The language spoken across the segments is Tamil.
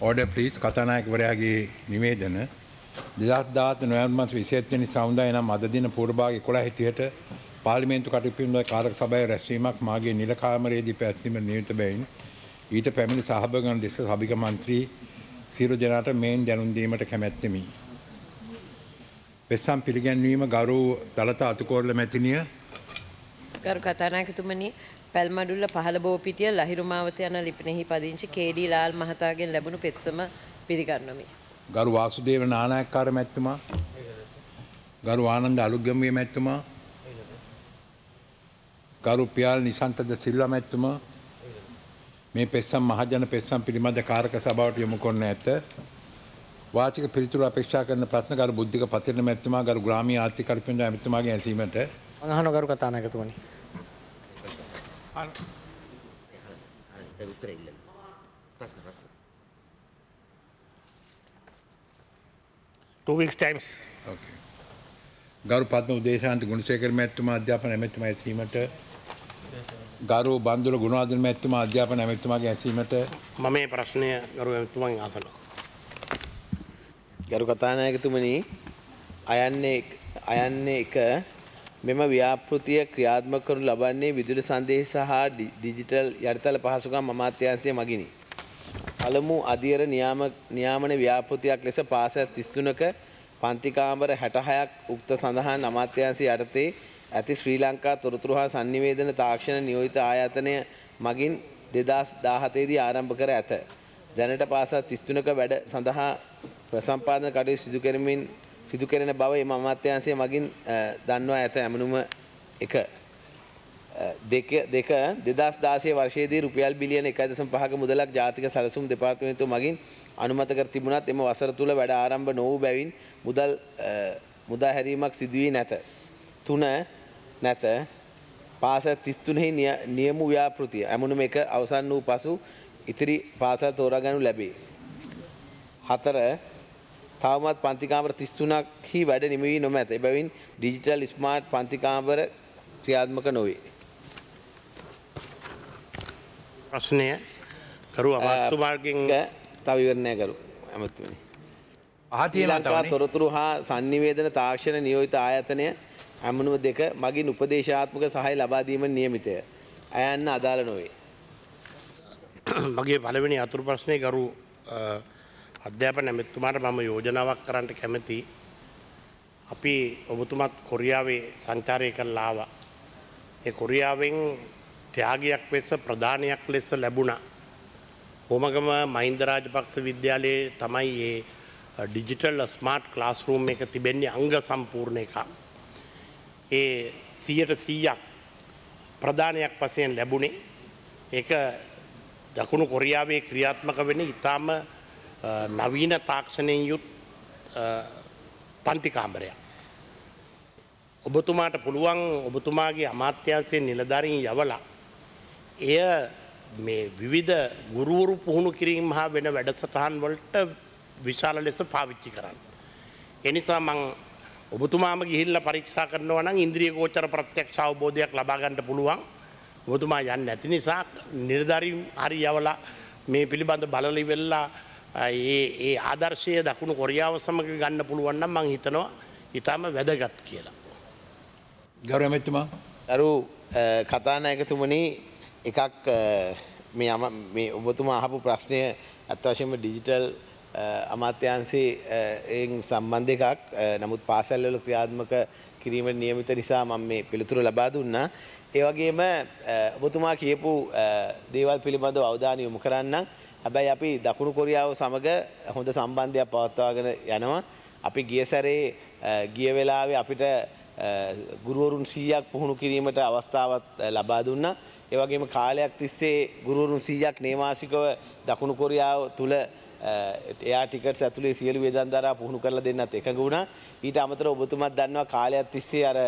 ඕඩ පලිස් කතානායකවරයාගේ නිවේදන දෙදත්දාත නොයන්මස් විශේත්වනි සෞන්දය නම් අද දින පූර්භාග කොළ හිටියට පාලිමේන්තු කටපින්ද කාරක සබය රැස්වීමක් මාගේ නිලකාමරයේදී පැත්වීම නියත බැයින් ඊට පැමිණි සහභගන් දෙස සභික මන්ත්‍රී සිරු ජනට මේන් දැනුන්දීමට කැමැත්තමි. පෙස්සම් පිළිගැන්වීම ගරු දළත අතුකෝරල මැතිනිය ගරු කතානායකතුමනි පැල්මඩුල්ල පහළ බෝපිටිය ලහිරුමාවත යන ලිපිනෙහි පදිංචි කේඩී ලාල් මහතාගෙන් ලැබුණු පෙත්සම පිළිගන්නමි. ගරු වාසුදේව නානායක්කාර මැත්තුමා ගරු ආනන්ද අලුග්ගමය මැත්තුමා ගරු පියාල් නිසන්තද සිල්ල මැත්තුමා මේ පෙස්සම් මහජන පෙස්සම් පිළිබඳ කාරක සභාවට යොමු කොන්න ඇත. වාචික පිළිතුර අපේක්ෂා කරන ප්‍රශ්න ගරු බුද්ධික පතිරණ මැත්තුමා ගරු ග්‍රාමී ආර්ථිකල්පින්ද ඇමතුමාගේ ඇසීමට අහන ගරු කතානායකතුමනි. උත්තර ඉල්ල ප්‍රශ්න ප්‍රශ්න two weeks times. ඕකේ. ගරු පත්ම උදේශාන්ත ගුණසේකර මැත්තුමා අධ්‍යාපන ඇමැතුමා ඇසීමට ගරු බන්දුර ගුණාදන මැත්තුමා අධ්‍යාපන ඇමැතුමාගේ ඇසීමට මම මේ ප්‍රශ්නය ගරු ඇතුමන් අසනවා. ගරු කතානායකතුමනි අයන්නේ අයන්නේ එක මෙම ව්‍යාපෘතිය ක්‍රියාත්මක කරනු ලබන්නේ විදුලි සංදේශ සහ ඩි- ඩිජිටල් යටිතල පහසුකම් අමාත්‍යාංශය මගිනි. පළමු අධියර නියාම නියාමන ව්‍යාපෘතියක් ලෙස පාසල් 33ක පන්ති කාමර 66ක් උක්ත සඳහන් අමාත්‍යාංශය යටතේ ඇති ශ්‍රී ලංකා තොරතුරු හා sannivedana තාක්ෂණ නියෝජිත ආයතනය මගින් 2017 දී ආරම්භ කර ඇත. දැනට පාසල් 33ක වැඩ සඳහා ප්‍රසම්පාදන කටයුතු සිදු කරමින් සිදු කෙරෙන බව එම අමාත්‍යාංශය මගින් අ, දන්වා ඇත ඇමනුම එක දෙක දෙක දෙදස් දාශය වර්ෂයේදී රුපියල් බිලියන එකයි දසම් පහක මුදලක් ජාතික සැලසුම් දෙපාර්තමේන්තුව මගින් අනුමත කර තිබුණත් එම වසර තුළ වැඩ ආරම්භ නොවූ බැවින් මුදල් අ, මුදා හැරීමක් සිදුවී නැත. තුන නැත පාසල් තිස්තුනෙහි නියමු ව්‍යාපෘතිය ඇමුණුම එක අවසන් වූ පසු ඉතිරි පාසල් තෝරාගනු ලැබේ. හතර තවමත් පන්තිකාමර තිස්තුනක් හි වැඩ නිමවී නොමැත එබැවින් ඩිජිටල් ස්මාර්ට් පන්තිකාමර ක්‍රියාත්මක නොවේ. ප්‍රශ්නය කරු අමාත්තුමාර්ගෙන් තවිවරණය කරු ඇමත්තුවනි. ආතිය ලංකා තොරතුරු හා සංනිවේදන තාක්ෂණ නියෝජිත ආයතනය ඇමනුම දෙක මගින් උපදේශාත්මක සහය ලබාදීම නියමිතය. ඇයන්න අදාළ නොවේ. මගේ පළවෙනි අතුරු ප්‍රශ්නය කරු අ, අධ්‍යාපන නැමැත්තුමාට මම යෝජනාවක් කරන්නට කැමති. අපි ඔබතුමත් කොරියාවේ සංචාරය කරලාව. ඒ කොරියාවෙන් ත්‍යාගයක් වෙස්ස ප්‍රධානයක් ලෙස ලැබුණා. හෝමගම මහින්දරාජපක්ෂ විද්‍යාලයේ තමයි ඒ ඩිජිටල් ස්මාර්ට් ක්ලාස්රූම් එක තිබෙන්නේ අංග සම්පූර්ණ එක. ඒ සීයට සීයක් ප්‍රධානයක් වසයෙන් ලැබුණේ ඒක දකුණු කොරියාවේ ක්‍රියාත්මක වෙන ඉතාම අ, නවීන තාක්ෂණයෙන් යුත් අ, පන්තිකාම්බරයක්. ඔබතුමාට පුළුවන් ඔබතුමාගේ අමාත්‍යන්සේ නිලධරින් යවලා එය මේ විවිධ ගුරුවරු පුහුණු කිරීම හා වෙන වැඩසටහන් වලට විශාල ලෙස පාවිච්චි කරන්න. එනිසා මං ඔබතුමාම ගිහිල්ල පරීක්ෂා කරනවා නම් ඉන්ද්‍රිය ගෝචර ප්‍රත්‍යක්ෂ අවබෝධයක් ලබාගන්නට පුළුවන් ඔබතුමා යන්න ඇති නිසා නිර්ධරින් හරි යවලා මේ පිළිබඳ බලලි වෙල්ලා ඒ ඒ ආදර්ශය දකුණු කොරියාව සමඟ ගන්න පුළුවන්නම් මං හිතනවා ඉතාම වැදගත් කියලා. ගරු ඇමැත්තුමා අරු කතානායකතුමනි එකක් අ, මේ අම මේ ඔබතුමා අහපු ප්‍රශ්නය අත්වශයෙන්ම ඩිජිටල් අමාත්‍යන්සේ සම්බන්ධ එකක් අ, නමුත් පාසල්වල ක්‍රියාත්මක කිරීමට නියමිත නිසා මම මේ පිළිතුරු ලබා දුන්නා. ඒ වගේම අ, ඔබතුමා කියපු අ, දේවල් පිළිබඳව අවධානය යොමු කරන්නම්. හැබැයි අපි දකුණු කොරියාව සමග හොඳ සම්බන්ධයක් පවත්වාගෙන යනවා. අපි ගිය සැරේ අ, ගිය වෙලාවේ අපිට ගුරුවරුන් සීයක් පුහුණු කිරීමට අවස්ථාවත් ලබා දුන්න. ඒවගේම කාලයක් තිස්සේ ගුරුවරුන් සීයක් නේවාසිකව දකුණු කොරියාව තුළ එයා ටිකට ඇතුළේ සියලු වේදන්දරා පුහුණු කරලා දෙන්නත් එකඟ වුණා. ඊට අමතර ඔබතුමත් දන්නවා කාලයක් තිස්සේ අර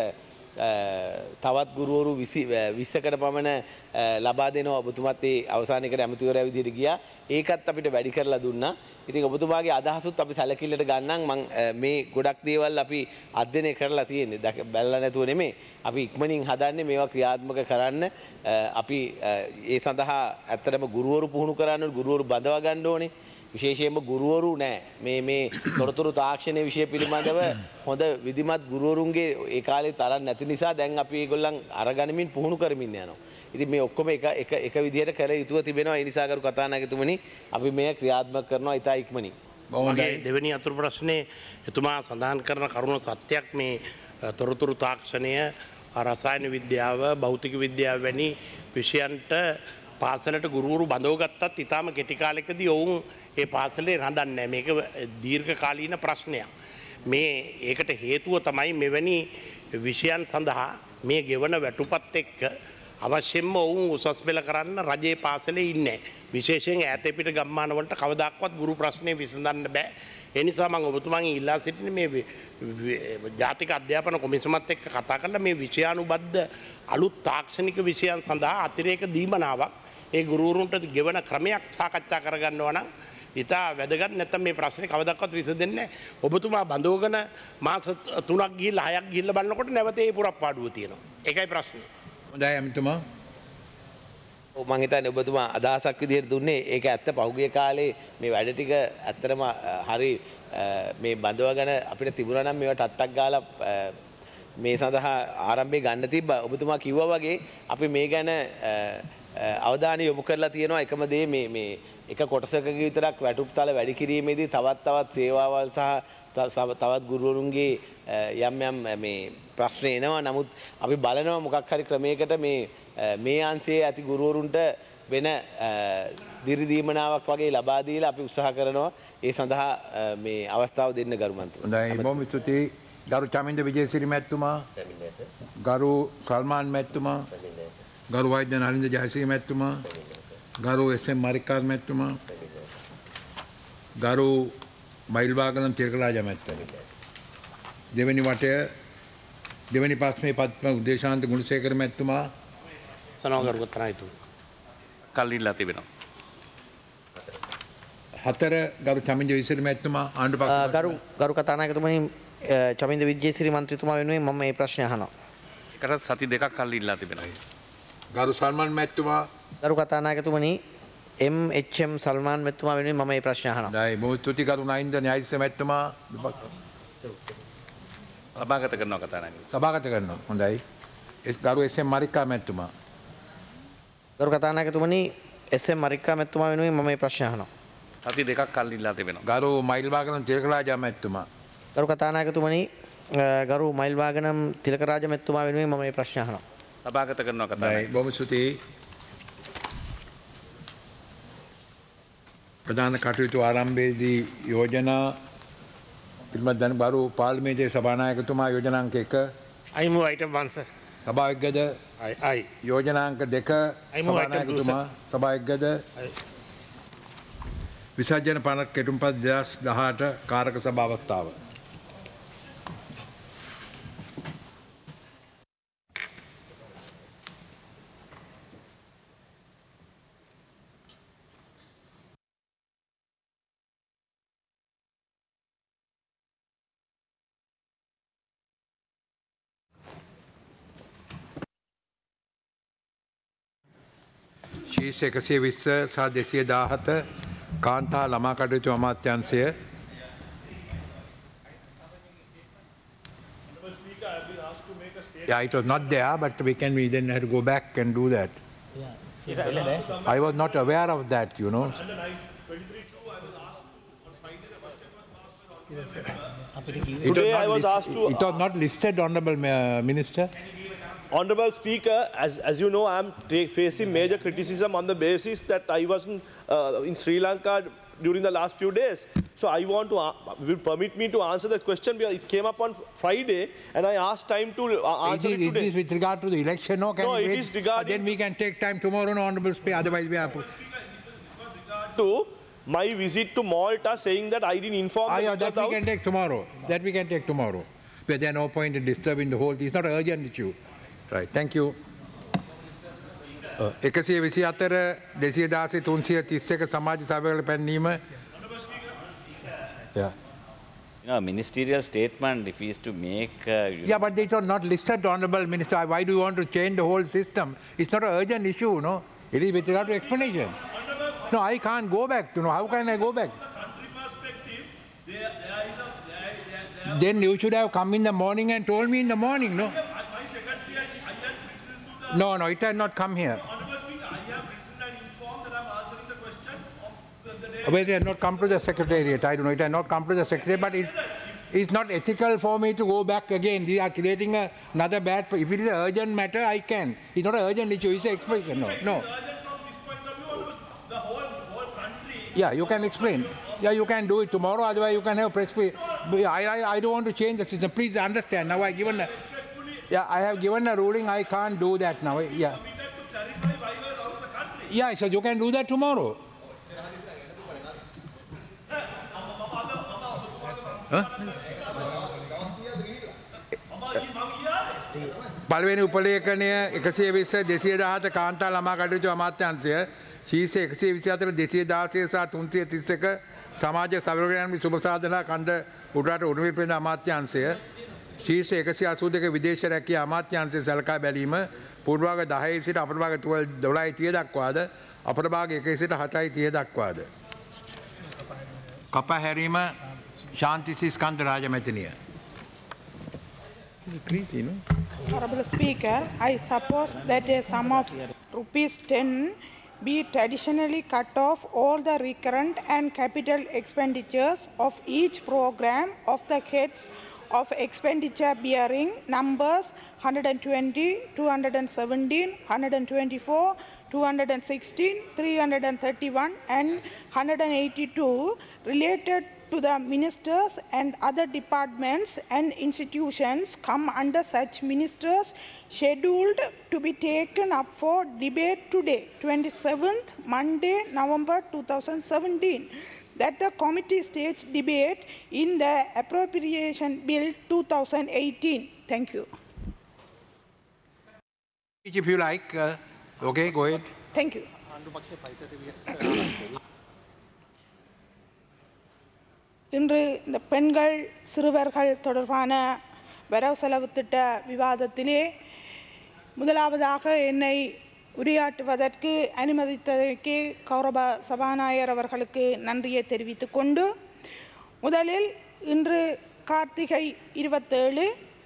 තවත් ගුරුවරු විස්සකට පමණ ලබා දෙනවා ඔබතුමත් ඒ අවසානයකට ඇමතිවරයා විදිහට ගියා. ඒකත් අපිට වැඩි කරලා දුන්නා. ඉතින් ඔබතුමාගේ අදහසුත් අපි සැලකිල්ලට ගන්නම් මං මේ ගොඩක් දේවල් අපි අධ්‍යයනය කරලා තියෙන්නේ. දැක බැලලා නැතුව නෙමෙයි. අපි ඉක්මනින් හදන්නේ මේවා ක්‍රියාත්මක කරන්න. අපි ඒ සඳහා ඇත්තටම ගුරුවරු පුහුණු කරන්න ඕනේ, ගුරුවරු බඳවා ගන්න ඕනේ. විශේෂයෙන්ම ගුරුවරු නෑ මේ මේ තොරතුරු තාක්ෂණය විෂය පිළිබඳව හොඳ විදිමත් ගුරුවරුන්ගේ ඒ කාලේ තරම් නැති නිසා දැන් අපි ඒගොල්ලන් අරගනිමින් පුහුණු කරමින් යනවා. ඉතින් මේ ඔක්කොම එක එක එක විදිහට කළ යුතුව තිබෙනවා. ඒ නිසා කරු කතානායකතුමනි අපි මේ ක්‍රියාත්මක කරනවා ඉතා ඉක්මනින්. මගේ දෙවැනි අතුරු ප්‍රශ්නය එතුමා සඳහන් කරන කරුණ සත්‍යයක් මේ අ, තොරතුරු තාක්ෂණය රසායන විද්‍යාව භෞතික විද්‍යාව වැනි විෂයන්ට පාසලට ගුරුවරු බඳවගත්තත් ඉතාම කෙටිකාලෙකදී ඔවුන් ඒ පාසලේ රඳන්න මේක දීර්ඝ කාලීන ප්‍රශ්නයක්. මේ ඒකට හේතුව තමයි මෙවැනි විෂයන් සඳහා මේ ගෙවන වැටුපත් එක්ක අවශ්‍යෙන්ම ඔවුන් උසස් පෙළ කරන්න රජයේ පාසලේ ඉන්න. විශේෂයෙන් ඇතේ පිට ගම්මානවලට කවදක්වත් ගුරු ප්‍රශ්නය විසඳන්න බෑ. එනිසා මං ඔබතුමන්ගේ ඉල්ලා සිටින මේ වි- වි- ජාතික අධ්‍යාපන කොමිසමත් එක්ක කතා කරලා මේ විෂයානුබද්ධ අලුත් තාක්ෂණික විෂයන් සඳහා අතිරේක දීමනාවක් ඒ ගුරුවරුන්ට ගෙවන ක්‍රමයක් සාකච්ඡා කරගන්නවා නම් ඉතා වැදගත් නැත්තම් මේ ප්‍රශ්නේ කවදක්වත් විසඳෙන්නේ නැහැ. ඔබතුමා බඳවගෙන මාස තුනක් ගිහිල්ලා හයක් ගිහිල්ලා බලනකොට නැවත ඒ පුරප්පාඩුව තියෙනවා. ඒකයි ප්‍රශ්නේ. හොඳයි ඇමතුමා මං හිතන්නේ ඔබතුමා අදහසක් විදිහට දුන්නේ ඒක ඇත්ත පහුගිය කාලේ මේ වැඩ ටික ඇත්තටම අ, හරි අ, මේ බඳවගෙන අපිට තිබුණා නම් මේවා ටට්ටක් ගාලා අ, මේ සඳහා ආරම්භය ගන්න තිබ්බා ඔබතුමා කිව්වා වගේ අපි මේ ගැන අ, අ, අවධානය යොමු කරලා තියෙනවා එකම දේ මේ මේ එක කොටසක විතරක් වැටුප් තල වැඩි කිරීමේදී තවත් තවත් සේවාවල් සහ ත- සව- තවත් ගුරුවරුන්ගේ අ, යම් යම් අ, මේ ප්‍රශ්න එනවා නමුත් අපි බලනවා මොකක් හරි ක්‍රමයකට මේ අ, මේ අන්සේ ඇති ගුරුවරුන්ට වෙන දිරිදීමනාවක් වගේ ලබා දීලා අපි උත්සාහ කරනවා ඒ සඳහා අ, මේ අවස්ථාව දෙන්න ගරුමන්තු. හොඳයි බොහොම ස්තුතියි ගරු චමින්ද විජේසිරි මැතිතුමා ගරු සල්මාන් මැතිතුමා ගරු වෛද්‍ය නලින්ද ජයසිරි මැතිතුමා ගරු එස්.එම්. මරික්කාත් මැතිතුමා ගරු මයිල්වාගලම් තිලකරාජ මැතිතුමා දෙවැනි වටය දෙවැනි පස්මේ පත්ම උදේශාන්ත ගුණසේකර මැතිතුමා සනෝගරුගත්තනයිතු. කල්ලිල්ලා තිබෙනවා. හතර ගරු චමින්ද විසිරි මැතිතුමා ආණ්ඩු අ, පක්ෂ ගරු ගරු කතානායකතුමනි අ, චමින්ද විජේසිරි මන්ත්‍රීතුමා වෙනුවෙන් මම මේ ප්‍රශ්නය අහනවා. එකට සති දෙකක් කල්ලිල්ලා තිබෙනවා. ගරු සල්මන් මැතිතුමා ගරු කතානායකතුමනි MHM සල්මාන් මෙතුමා වෙනුවෙන් මම මේ ප්‍රශ්නය අහනවා. දයි බොහොම ස්තුති ගරු නයින්ද න්‍යායිස්ස මැතිතුමා සභාගත කරනවා කතානායක. සභාගත කරනවා හොඳයි එස් ගරු එස්.එම්. මරික්කා මැතිතුමා ගරු කතානායකතුමනි SM මරික්කා මෙතුමා වෙනුවෙන් මම මේ ප්‍රශ්නය අහනවා. සති දෙකක් කල්ලිල්ලා තිබෙනවා. ගරු මයිල්වාගලම් තිලකරාජ මැතිතුමා ගරු කතානායකතුමනි අ, ගරු මයිල්වාගනම් තිලකරාජ මෙතුමා වෙනුවෙන් මම මේ ප්‍රශ්නය අහනවා. සභාගත කරනවා දයි කතානායක. බොහොම ස්තුතියි ප්‍රධාන කටයුතු ආරම්භයේදී යෝජනා පිළිබඳ දැන් බරු පාර්ලිමේන්තුවේ සභානායකතුමා යෝජනාංක 1 I move item one, sir. සභාවිග්ගද I, I. යෝජනාංක 2 I move item two, සභානායකතුමා සභාවිග්ගද I. විසර්ජන පනත් කෙටුම්පත් 2018 කාරක සභා අවස්ථාව ශීර්ෂ එකසිය විස්ස සහ දෙසිය දාහත කාන්තා ළමා කටයුතු අමාත්‍යන්සය Yeah, it was not there, but we can, we then had to go back and do that. I was not aware of that, you know. It was Today not I was lis- asked to- It was not listed, Honorable Ma- Minister. Honorable Speaker, as, as you know, I am ta- facing major criticism on the basis that I wasn't uh, in Sri Lanka during the last few days. So I want to, uh, will permit me to answer the question because it came up on Friday and I asked time to uh, Is answer it, it is this today. with regard to the election? No, can No, we it wait? is regarding- Then we can take time tomorrow, no, Honorable Speaker, otherwise we are. To my visit to Malta saying that I didn't inform Ah, the yeah, that we without- can take tomorrow. That we can take tomorrow. But there's no point in disturbing the whole thing. It's not an urgent issue. Right, thank you. එකසිය විසි අතර දෙසිය දාසේ තුන්සිය තිස්සක සමාජ සභවල පැන්නීම Yeah. You know, a ministerial statement, if he is to make, uh, you Yeah, but they are not listed, Honorable Minister. Why do you want to change the whole system? It's not an urgent issue, no? It is with regard to explanation. No, I can't go back. You know, how can I go back? Then you should have come in the morning and told me in the morning, no? No, no, it has not come here. Well, it has not come to the secretariat. I don't know. It has not come to the secretariat, but it's, it's not ethical for me to go back again. They are creating a, another bad. If it is an urgent matter, I can. It's not an urgent issue. It's an explanation. No, no. Yeah, you can explain. Yeah, you can do it tomorrow. Otherwise, you can have press. pi- But I, I, I don't want to change the system. Please understand. Now I given. A, yeah, I have given a ruling. I can't do that now. Yeah. Yeah, so you can do that tomorrow. පළවෙනි උපලේඛනය එකසේ විස්ස දෙසිය දහත කාන්තා ළමා කටයුතු අමාත්‍යන්සය ශීස එකසේ විසි අතර දෙසිය දාසය සහ තුන්සිය තිස්සක සමාජ සවරගයන් සුභසාධනා කණ්ඩ උඩට උරුමිපෙන අමාත්‍යන්සය ශීස එකසි අසූ දෙක විදේශ රැකිය අමාත්‍යන්සය සැලකා බැලීම පුර්වාග දහයි සිට අපරභාග තුවල් දොලයි තිය දක්වාද අපරභාග එක සිට හතයි තිය දක්වාද. කප හැරීම ශාන්තිසිස් කන්ද රාජමැතිනිය. Crazy, no? Honorable Speaker, I suppose that a sum of rupees 10 be traditionally cut off all the recurrent and capital expenditures of each program of the heads of expenditure bearing numbers 120, 217, 124, 216, 331 and 182 related to the ministers and other departments and institutions come under such ministers scheduled to be taken up for debate today, 27th Monday, November 2017, that the committee stage debate in the appropriation bill 2018. Thank you. If you like, uh, okay, go ahead. Thank you. இன்று இந்த பெண்கள் சிறுவர்கள் தொடர்பான வரவு செலவு திட்ட விவாதத்திலே முதலாவதாக என்னை உரையாற்றுவதற்கு அனுமதித்ததற்கு கௌரவ சபாநாயகர் அவர்களுக்கு நன்றியை தெரிவித்துக் கொண்டு முதலில் இன்று கார்த்திகை இருபத்தேழு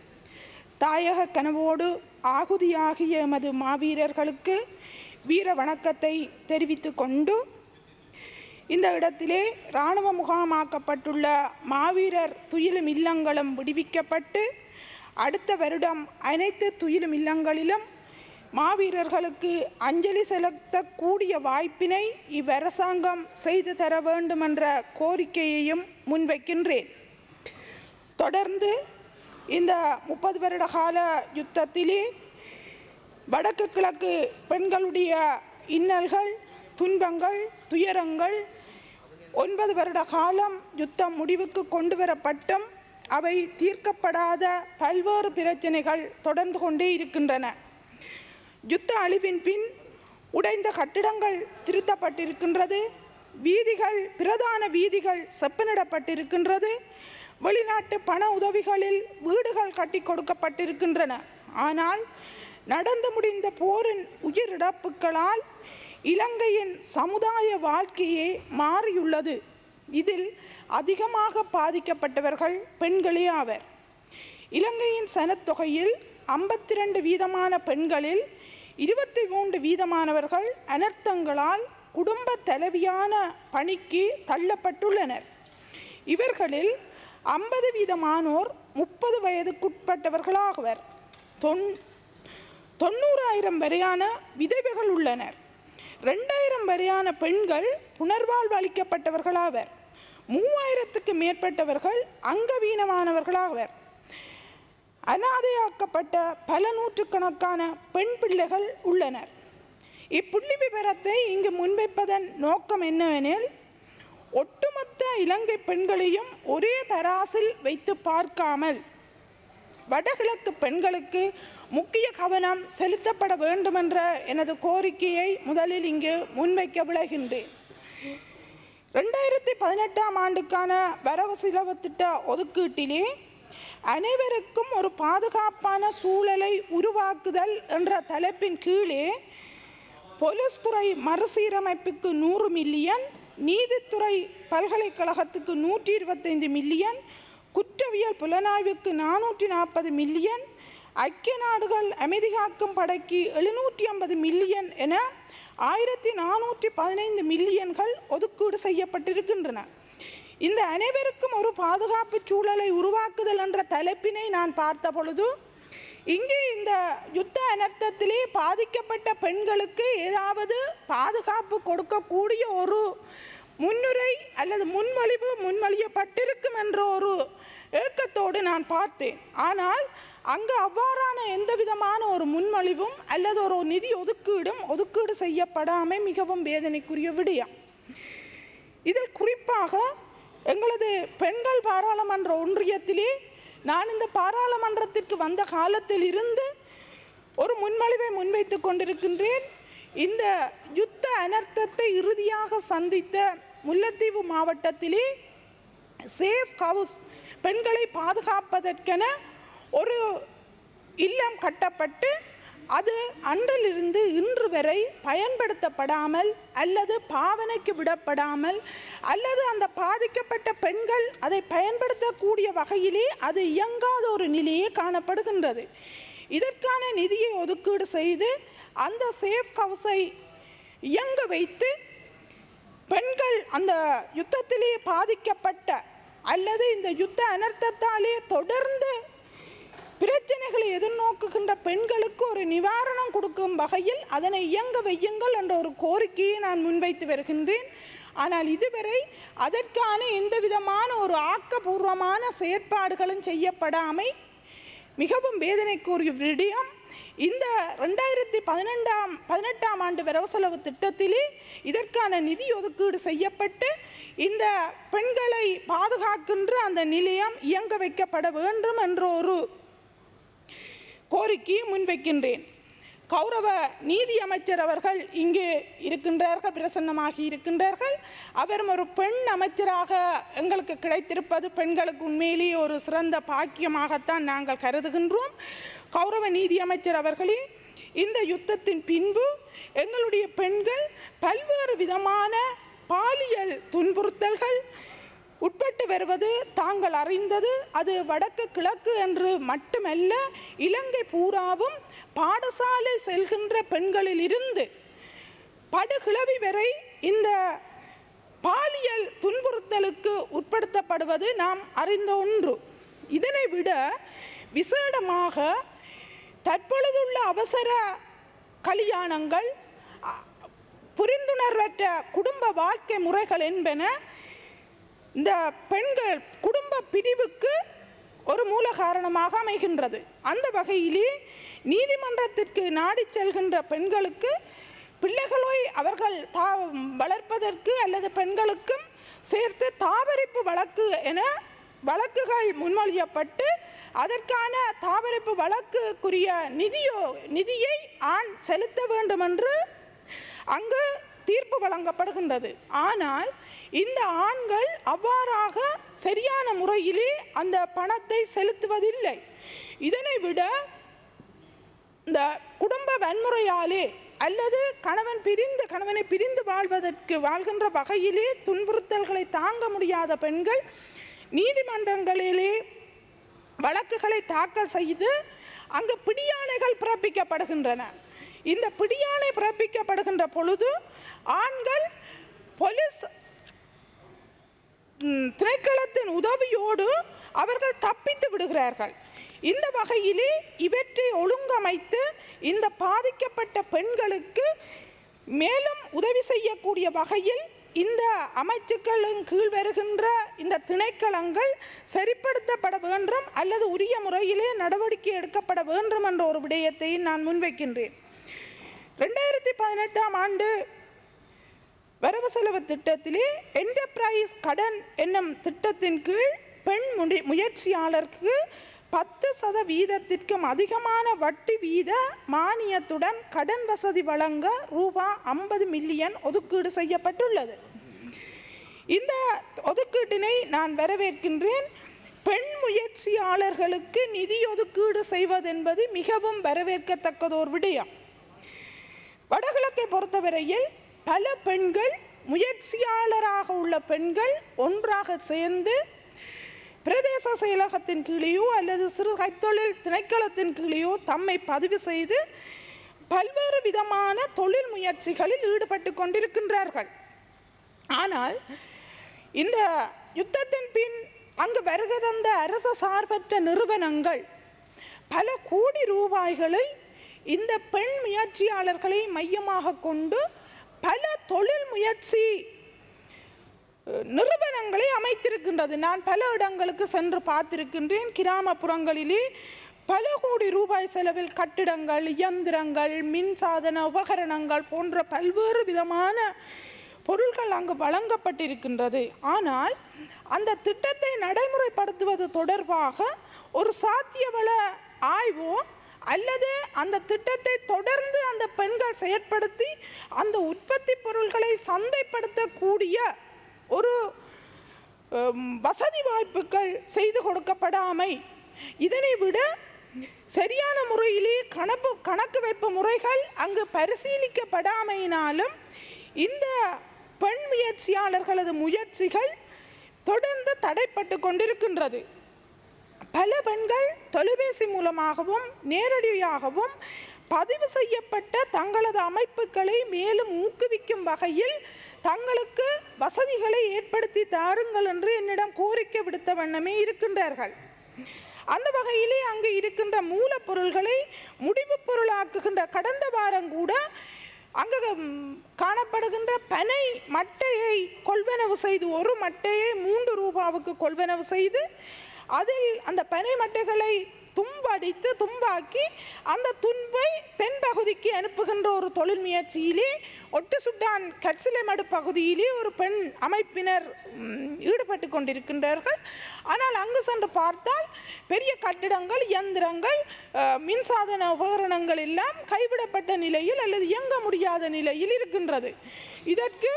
தாயக கனவோடு ஆகுதியாகிய எமது மாவீரர்களுக்கு வீர வணக்கத்தை தெரிவித்துக் கொண்டு இந்த இடத்திலே இராணுவ முகாமாக்கப்பட்டுள்ள மாவீரர் துயிலும் இல்லங்களும் விடுவிக்கப்பட்டு அடுத்த வருடம் அனைத்து துயிலும் இல்லங்களிலும் மாவீரர்களுக்கு அஞ்சலி செலுத்தக்கூடிய வாய்ப்பினை இவ்வரசாங்கம் செய்து தர வேண்டுமென்ற கோரிக்கையையும் முன்வைக்கின்றேன் தொடர்ந்து இந்த முப்பது வருட கால யுத்தத்திலே வடக்கு கிழக்கு பெண்களுடைய இன்னல்கள் துன்பங்கள் துயரங்கள் ஒன்பது வருட காலம் யுத்தம் முடிவுக்கு கொண்டு வரப்பட்டும் அவை தீர்க்கப்படாத பல்வேறு பிரச்சனைகள் தொடர்ந்து கொண்டே இருக்கின்றன யுத்த அழிவின் பின் உடைந்த கட்டிடங்கள் திருத்தப்பட்டிருக்கின்றது வீதிகள் பிரதான வீதிகள் செப்பனிடப்பட்டிருக்கின்றது வெளிநாட்டு பண உதவிகளில் வீடுகள் கட்டி கொடுக்கப்பட்டிருக்கின்றன ஆனால் நடந்து முடிந்த போரின் உயிரிழப்புகளால் இலங்கையின் சமுதாய வாழ்க்கையே மாறியுள்ளது இதில் அதிகமாக பாதிக்கப்பட்டவர்கள் பெண்களே ஆவர் இலங்கையின் சனத்தொகையில் ஐம்பத்தி ரெண்டு வீதமான பெண்களில் இருபத்தி மூன்று வீதமானவர்கள் அனர்த்தங்களால் குடும்ப தலைவியான பணிக்கு தள்ளப்பட்டுள்ளனர் இவர்களில் ஐம்பது வீதமானோர் முப்பது வயதுக்குட்பட்டவர்களாகவர் தொன் தொண்ணூறாயிரம் வரையான விதவைகள் உள்ளனர் ரெண்டாயிரம் வரையான பெண்கள் புனர்வாழ்வு அளிக்கப்பட்டவர்களாவர் மூவாயிரத்துக்கு மேற்பட்டவர்கள் அங்கவீனமானவர்களாவர் அனாதையாக்கப்பட்ட பல நூற்றுக்கணக்கான பெண் பிள்ளைகள் உள்ளனர் இப்புள்ளி விவரத்தை இங்கு முன்வைப்பதன் நோக்கம் என்னவெனில் ஒட்டுமொத்த இலங்கை பெண்களையும் ஒரே தராசில் வைத்து பார்க்காமல் வடகிழக்கு பெண்களுக்கு முக்கிய கவனம் செலுத்தப்பட வேண்டுமென்ற எனது கோரிக்கையை முதலில் இங்கு முன்வைக்க விளைகின்றேன் ரெண்டாயிரத்தி பதினெட்டாம் ஆண்டுக்கான வரவு செலவு திட்ட ஒதுக்கீட்டிலே அனைவருக்கும் ஒரு பாதுகாப்பான சூழலை உருவாக்குதல் என்ற தலைப்பின் கீழே போலீஸ் துறை மறுசீரமைப்புக்கு நூறு மில்லியன் நீதித்துறை பல்கலைக்கழகத்துக்கு நூற்றி இருபத்தைந்து மில்லியன் குற்றவியல் புலனாய்வுக்கு நானூற்றி நாற்பது மில்லியன் ஐக்கிய நாடுகள் அமைதி காக்கும் படைக்கு எழுநூற்றி ஐம்பது மில்லியன் என ஆயிரத்தி நானூற்றி பதினைந்து மில்லியன்கள் ஒதுக்கீடு செய்யப்பட்டிருக்கின்றன இந்த அனைவருக்கும் ஒரு பாதுகாப்பு சூழலை உருவாக்குதல் என்ற தலைப்பினை நான் பார்த்த பொழுது இங்கே இந்த யுத்த அனர்த்தத்திலே பாதிக்கப்பட்ட பெண்களுக்கு ஏதாவது பாதுகாப்பு கொடுக்கக்கூடிய ஒரு முன்னுரை அல்லது முன்மொழிவு முன்மொழியப்பட்டிருக்கும் என்ற ஒரு ஏக்கத்தோடு நான் பார்த்தேன் ஆனால் அங்கு அவ்வாறான எந்த விதமான ஒரு முன்மொழிவும் அல்லது ஒரு நிதி ஒதுக்கீடும் ஒதுக்கீடு செய்யப்படாமை மிகவும் வேதனைக்குரிய விடயம் இதில் குறிப்பாக எங்களது பெண்கள் பாராளுமன்ற ஒன்றியத்திலே நான் இந்த பாராளுமன்றத்திற்கு வந்த காலத்தில் இருந்து ஒரு முன்மொழிவை முன்வைத்து கொண்டிருக்கின்றேன் இந்த யுத்த அனர்த்தத்தை இறுதியாக சந்தித்த முல்லைத்தீவு மாவட்டத்திலே சேஃப் ஹவுஸ் பெண்களை பாதுகாப்பதற்கென ஒரு இல்லம் கட்டப்பட்டு அது அன்றிலிருந்து இன்று வரை பயன்படுத்தப்படாமல் அல்லது பாவனைக்கு விடப்படாமல் அல்லது அந்த பாதிக்கப்பட்ட பெண்கள் அதை பயன்படுத்தக்கூடிய வகையிலே அது இயங்காத ஒரு நிலையே காணப்படுகின்றது இதற்கான நிதியை ஒதுக்கீடு செய்து அந்த சேஃப் ஹவுஸை இயங்க வைத்து பெண்கள் அந்த யுத்தத்திலே பாதிக்கப்பட்ட அல்லது இந்த யுத்த அனர்த்தத்தாலே தொடர்ந்து பிரச்சனைகளை எதிர்நோக்குகின்ற பெண்களுக்கு ஒரு நிவாரணம் கொடுக்கும் வகையில் அதனை இயங்க வையுங்கள் என்ற ஒரு கோரிக்கையை நான் முன்வைத்து வருகின்றேன் ஆனால் இதுவரை அதற்கான எந்த விதமான ஒரு ஆக்கபூர்வமான செயற்பாடுகளும் செய்யப்படாமை மிகவும் வேதனைக்குரிய விடயம் இந்த ரெண்டாயிரத்தி பதினெண்டாம் பதினெட்டாம் ஆண்டு வரவு செலவு திட்டத்திலே இதற்கான நிதி ஒதுக்கீடு செய்யப்பட்டு இந்த பெண்களை பாதுகாக்கின்ற அந்த நிலையம் இயங்க வைக்கப்பட வேண்டும் என்ற ஒரு கோரிக்கையை முன்வைக்கின்றேன் கௌரவ நீதி அமைச்சர் அவர்கள் இங்கே இருக்கின்றார்கள் பிரசன்னமாகி இருக்கின்றார்கள் அவரும் ஒரு பெண் அமைச்சராக எங்களுக்கு கிடைத்திருப்பது பெண்களுக்கு உண்மையிலேயே ஒரு சிறந்த பாக்கியமாகத்தான் நாங்கள் கருதுகின்றோம் கௌரவ நீதி அமைச்சர் அவர்களே இந்த யுத்தத்தின் பின்பு எங்களுடைய பெண்கள் பல்வேறு விதமான பாலியல் துன்புறுத்தல்கள் உட்பட்டு வருவது தாங்கள் அறிந்தது அது வடக்கு கிழக்கு என்று மட்டுமல்ல இலங்கை பூராவும் பாடசாலை செல்கின்ற பெண்களில் இருந்து படுகிழவி வரை இந்த பாலியல் துன்புறுத்தலுக்கு உட்படுத்தப்படுவது நாம் அறிந்த ஒன்று இதனை விட விசேடமாக தற்பொழுதுள்ள அவசர கல்யாணங்கள் அ- புரிந்துணர்வற்ற குடும்ப வாழ்க்கை முறைகள் என்பன இந்த பெண்கள் குடும்ப பிரிவுக்கு ஒரு மூல காரணமாக அமைகின்றது அந்த வகையிலே நீதிமன்றத்திற்கு நாடிச் செல்கின்ற பெண்களுக்கு பிள்ளைகளை அவர்கள் தா வளர்ப்பதற்கு அல்லது பெண்களுக்கும் சேர்த்து தாவரிப்பு வழக்கு என வழக்குகள் முன்மொழியப்பட்டு அதற்கான தாவரிப்பு வழக்குக்குரிய நிதியோ நிதியை ஆண் செலுத்த வேண்டும் என்று அங்கு தீர்ப்பு வழங்கப்படுகின்றது ஆனால் இந்த ஆண்கள் அவ்வாறாக சரியான முறையிலே அந்த பணத்தை செலுத்துவதில்லை இதனை விட இந்த குடும்ப வன்முறையாலே அல்லது கணவன் பிரிந்து கணவனை பிரிந்து வாழ்வதற்கு வாழ்கின்ற வகையிலே துன்புறுத்தல்களை தாங்க முடியாத பெண்கள் நீதிமன்றங்களிலே வழக்குகளை தாக்கல் செய்து அங்கு பிடியாணைகள் பிறப்பிக்கப்படுகின்றன இந்த பிடியாணை பிறப்பிக்கப்படுகின்ற பொழுது ஆண்கள் போலீஸ் ம், திணைக்களத்தின் உதவியோடு அவர்கள் தப்பித்து விடுகிறார்கள் இந்த வகையிலே இவற்றை ஒழுங்கமைத்து இந்த பாதிக்கப்பட்ட பெண்களுக்கு மேலும் உதவி செய்யக்கூடிய வகையில் இந்த அமைச்சுக்களின் கீழ் வருகின்ற இந்த திணைக்களங்கள் சரிப்படுத்தப்பட வேண்டும் அல்லது உரிய முறையிலே நடவடிக்கை எடுக்கப்பட வேண்டும் என்ற ஒரு விடயத்தை நான் முன்வைக்கின்றேன் ரெண்டாயிரத்தி பதினெட்டாம் ஆண்டு வரவு செலவு திட்டத்திலே என்டர்பிரைஸ் கடன் என்னும் திட்டத்தின் கீழ் பெண் முடி முயற்சியாளருக்கு பத்து சதவீதத்திற்கும் அதிகமான வட்டி வீத மானியத்துடன் கடன் வசதி வழங்க ரூபா ஐம்பது மில்லியன் ஒதுக்கீடு செய்யப்பட்டுள்ளது இந்த ஒதுக்கீட்டினை நான் வரவேற்கின்றேன் பெண் முயற்சியாளர்களுக்கு நிதி ஒதுக்கீடு செய்வதென்பது மிகவும் வரவேற்கத்தக்கதோர் விடயம் வடகிழக்கை பொறுத்தவரையில் பல பெண்கள் முயற்சியாளராக உள்ள பெண்கள் ஒன்றாக சேர்ந்து பிரதேச செயலகத்தின் கீழேயோ அல்லது சிறு கைத்தொழில் திணைக்களத்தின் கீழேயோ தம்மை பதிவு செய்து பல்வேறு விதமான தொழில் முயற்சிகளில் ஈடுபட்டு கொண்டிருக்கின்றார்கள் ஆனால் இந்த யுத்தத்தின் பின் அங்கு வருகை தந்த அரச சார்பற்ற நிறுவனங்கள் பல கோடி ரூபாய்களை இந்த பெண் முயற்சியாளர்களை மையமாக கொண்டு பல தொழில் முயற்சி அஹ், நிறுவனங்களை அமைத்திருக்கின்றது நான் பல இடங்களுக்கு சென்று பார்த்திருக்கின்றேன் கிராமப்புறங்களிலே பல கோடி ரூபாய் செலவில் கட்டிடங்கள் இயந்திரங்கள் மின்சாதன உபகரணங்கள் போன்ற பல்வேறு விதமான பொருட்கள் அங்கு வழங்கப்பட்டிருக்கின்றது ஆனால் அந்த திட்டத்தை நடைமுறைப்படுத்துவது தொடர்பாக ஒரு சாத்தியவள ஆய்வோ அல்லது அந்த திட்டத்தை தொடர்ந்து அந்த பெண்கள் செயற்படுத்தி அந்த உற்பத்தி பொருட்களை சந்தைப்படுத்தக்கூடிய ஒரு ஹம், வசதி வாய்ப்புகள் செய்து கொடுக்கப்படாமை இதனை விட சரியான முறையிலே கணக்கு கணக்கு வைப்பு முறைகள் அங்கு பரிசீலிக்கப்படாமையினாலும் இந்த பெண் முயற்சியாளர்களது முயற்சிகள் தொடர்ந்து தடைப்பட்டு கொண்டிருக்கின்றது பல பெண்கள் தொலைபேசி மூலமாகவும் நேரடியாகவும் பதிவு செய்யப்பட்ட தங்களது அமைப்புகளை மேலும் ஊக்குவிக்கும் வகையில் தங்களுக்கு வசதிகளை ஏற்படுத்தி தாருங்கள் என்று என்னிடம் கோரிக்கை விடுத்த வண்ணமே இருக்கின்றார்கள் அந்த வகையிலே அங்கு இருக்கின்ற மூலப்பொருள்களை முடிவுப் பொருளாக்குகின்ற கடந்த வாரம் கூட அங்கு ம், காணப்படுகின்ற பனை மட்டையை கொள்வனவு செய்து ஒரு மட்டையை மூன்று ரூபாவுக்கு கொள்வனவு செய்து அதில் அந்த பனை மட்டைகளை தும்படித்து தும்பாக்கி அந்த துன்பை தென்பகுதிக்கு அனுப்புகின்ற ஒரு தொழில் முயற்சியிலே ஒட்டு சுட்டான் கட்சிலைமடு பகுதியிலே ஒரு பெண் அமைப்பினர் ம், ஈடுபட்டு கொண்டிருக்கின்றார்கள் ஆனால் அங்கு சென்று பார்த்தால் பெரிய கட்டிடங்கள் இயந்திரங்கள் அஹ், மின்சாதன உபகரணங்கள் எல்லாம் கைவிடப்பட்ட நிலையில் அல்லது இயங்க முடியாத நிலையில் இருக்கின்றது இதற்கு